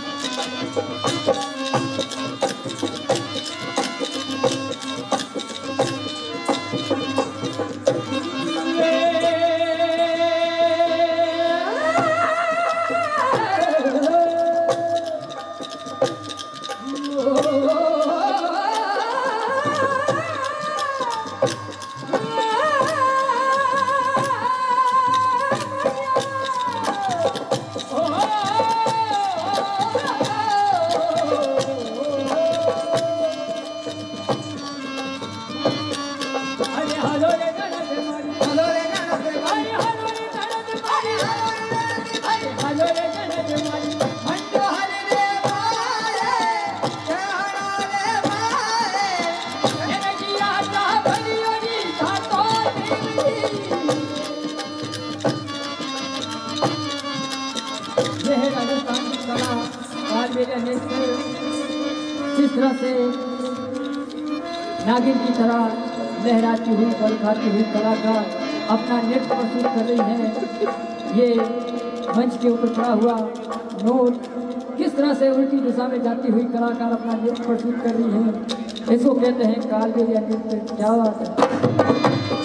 L: के रहने से जिस तरह से नागिन की तरह लहराती हुई बल खाती हुई कलाकार अपना नृत्य प्रस्तुत कर रही है ये मंच के ऊपर खड़ा हुआ नोट किस तरह से उल्टी दिशा में जाती हुई कलाकार अपना नृत्य प्रस्तुत कर रही है इसको कहते हैं कालबेलिया नृत्य क्या बात है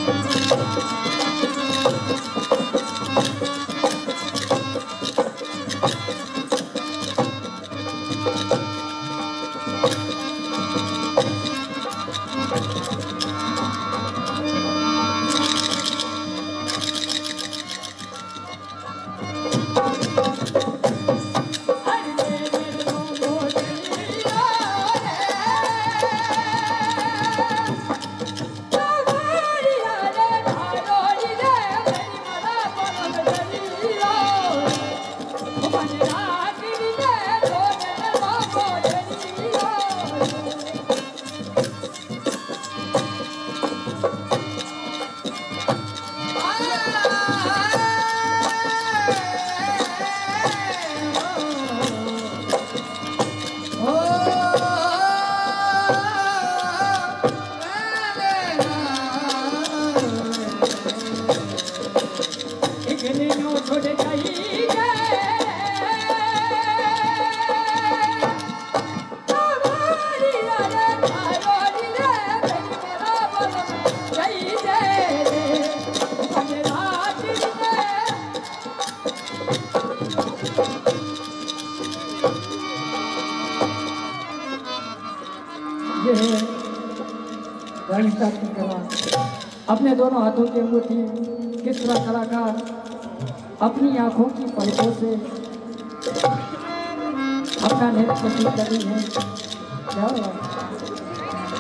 L: ये है गणिता की कला अपने दोनों हाथों की अंगूठी किस तरह कलाकार अपनी आंखों की पलकों से अपना नृत्य प्रस्तुत कर रही है क्या बात है?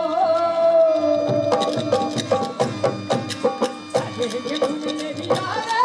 A: Oh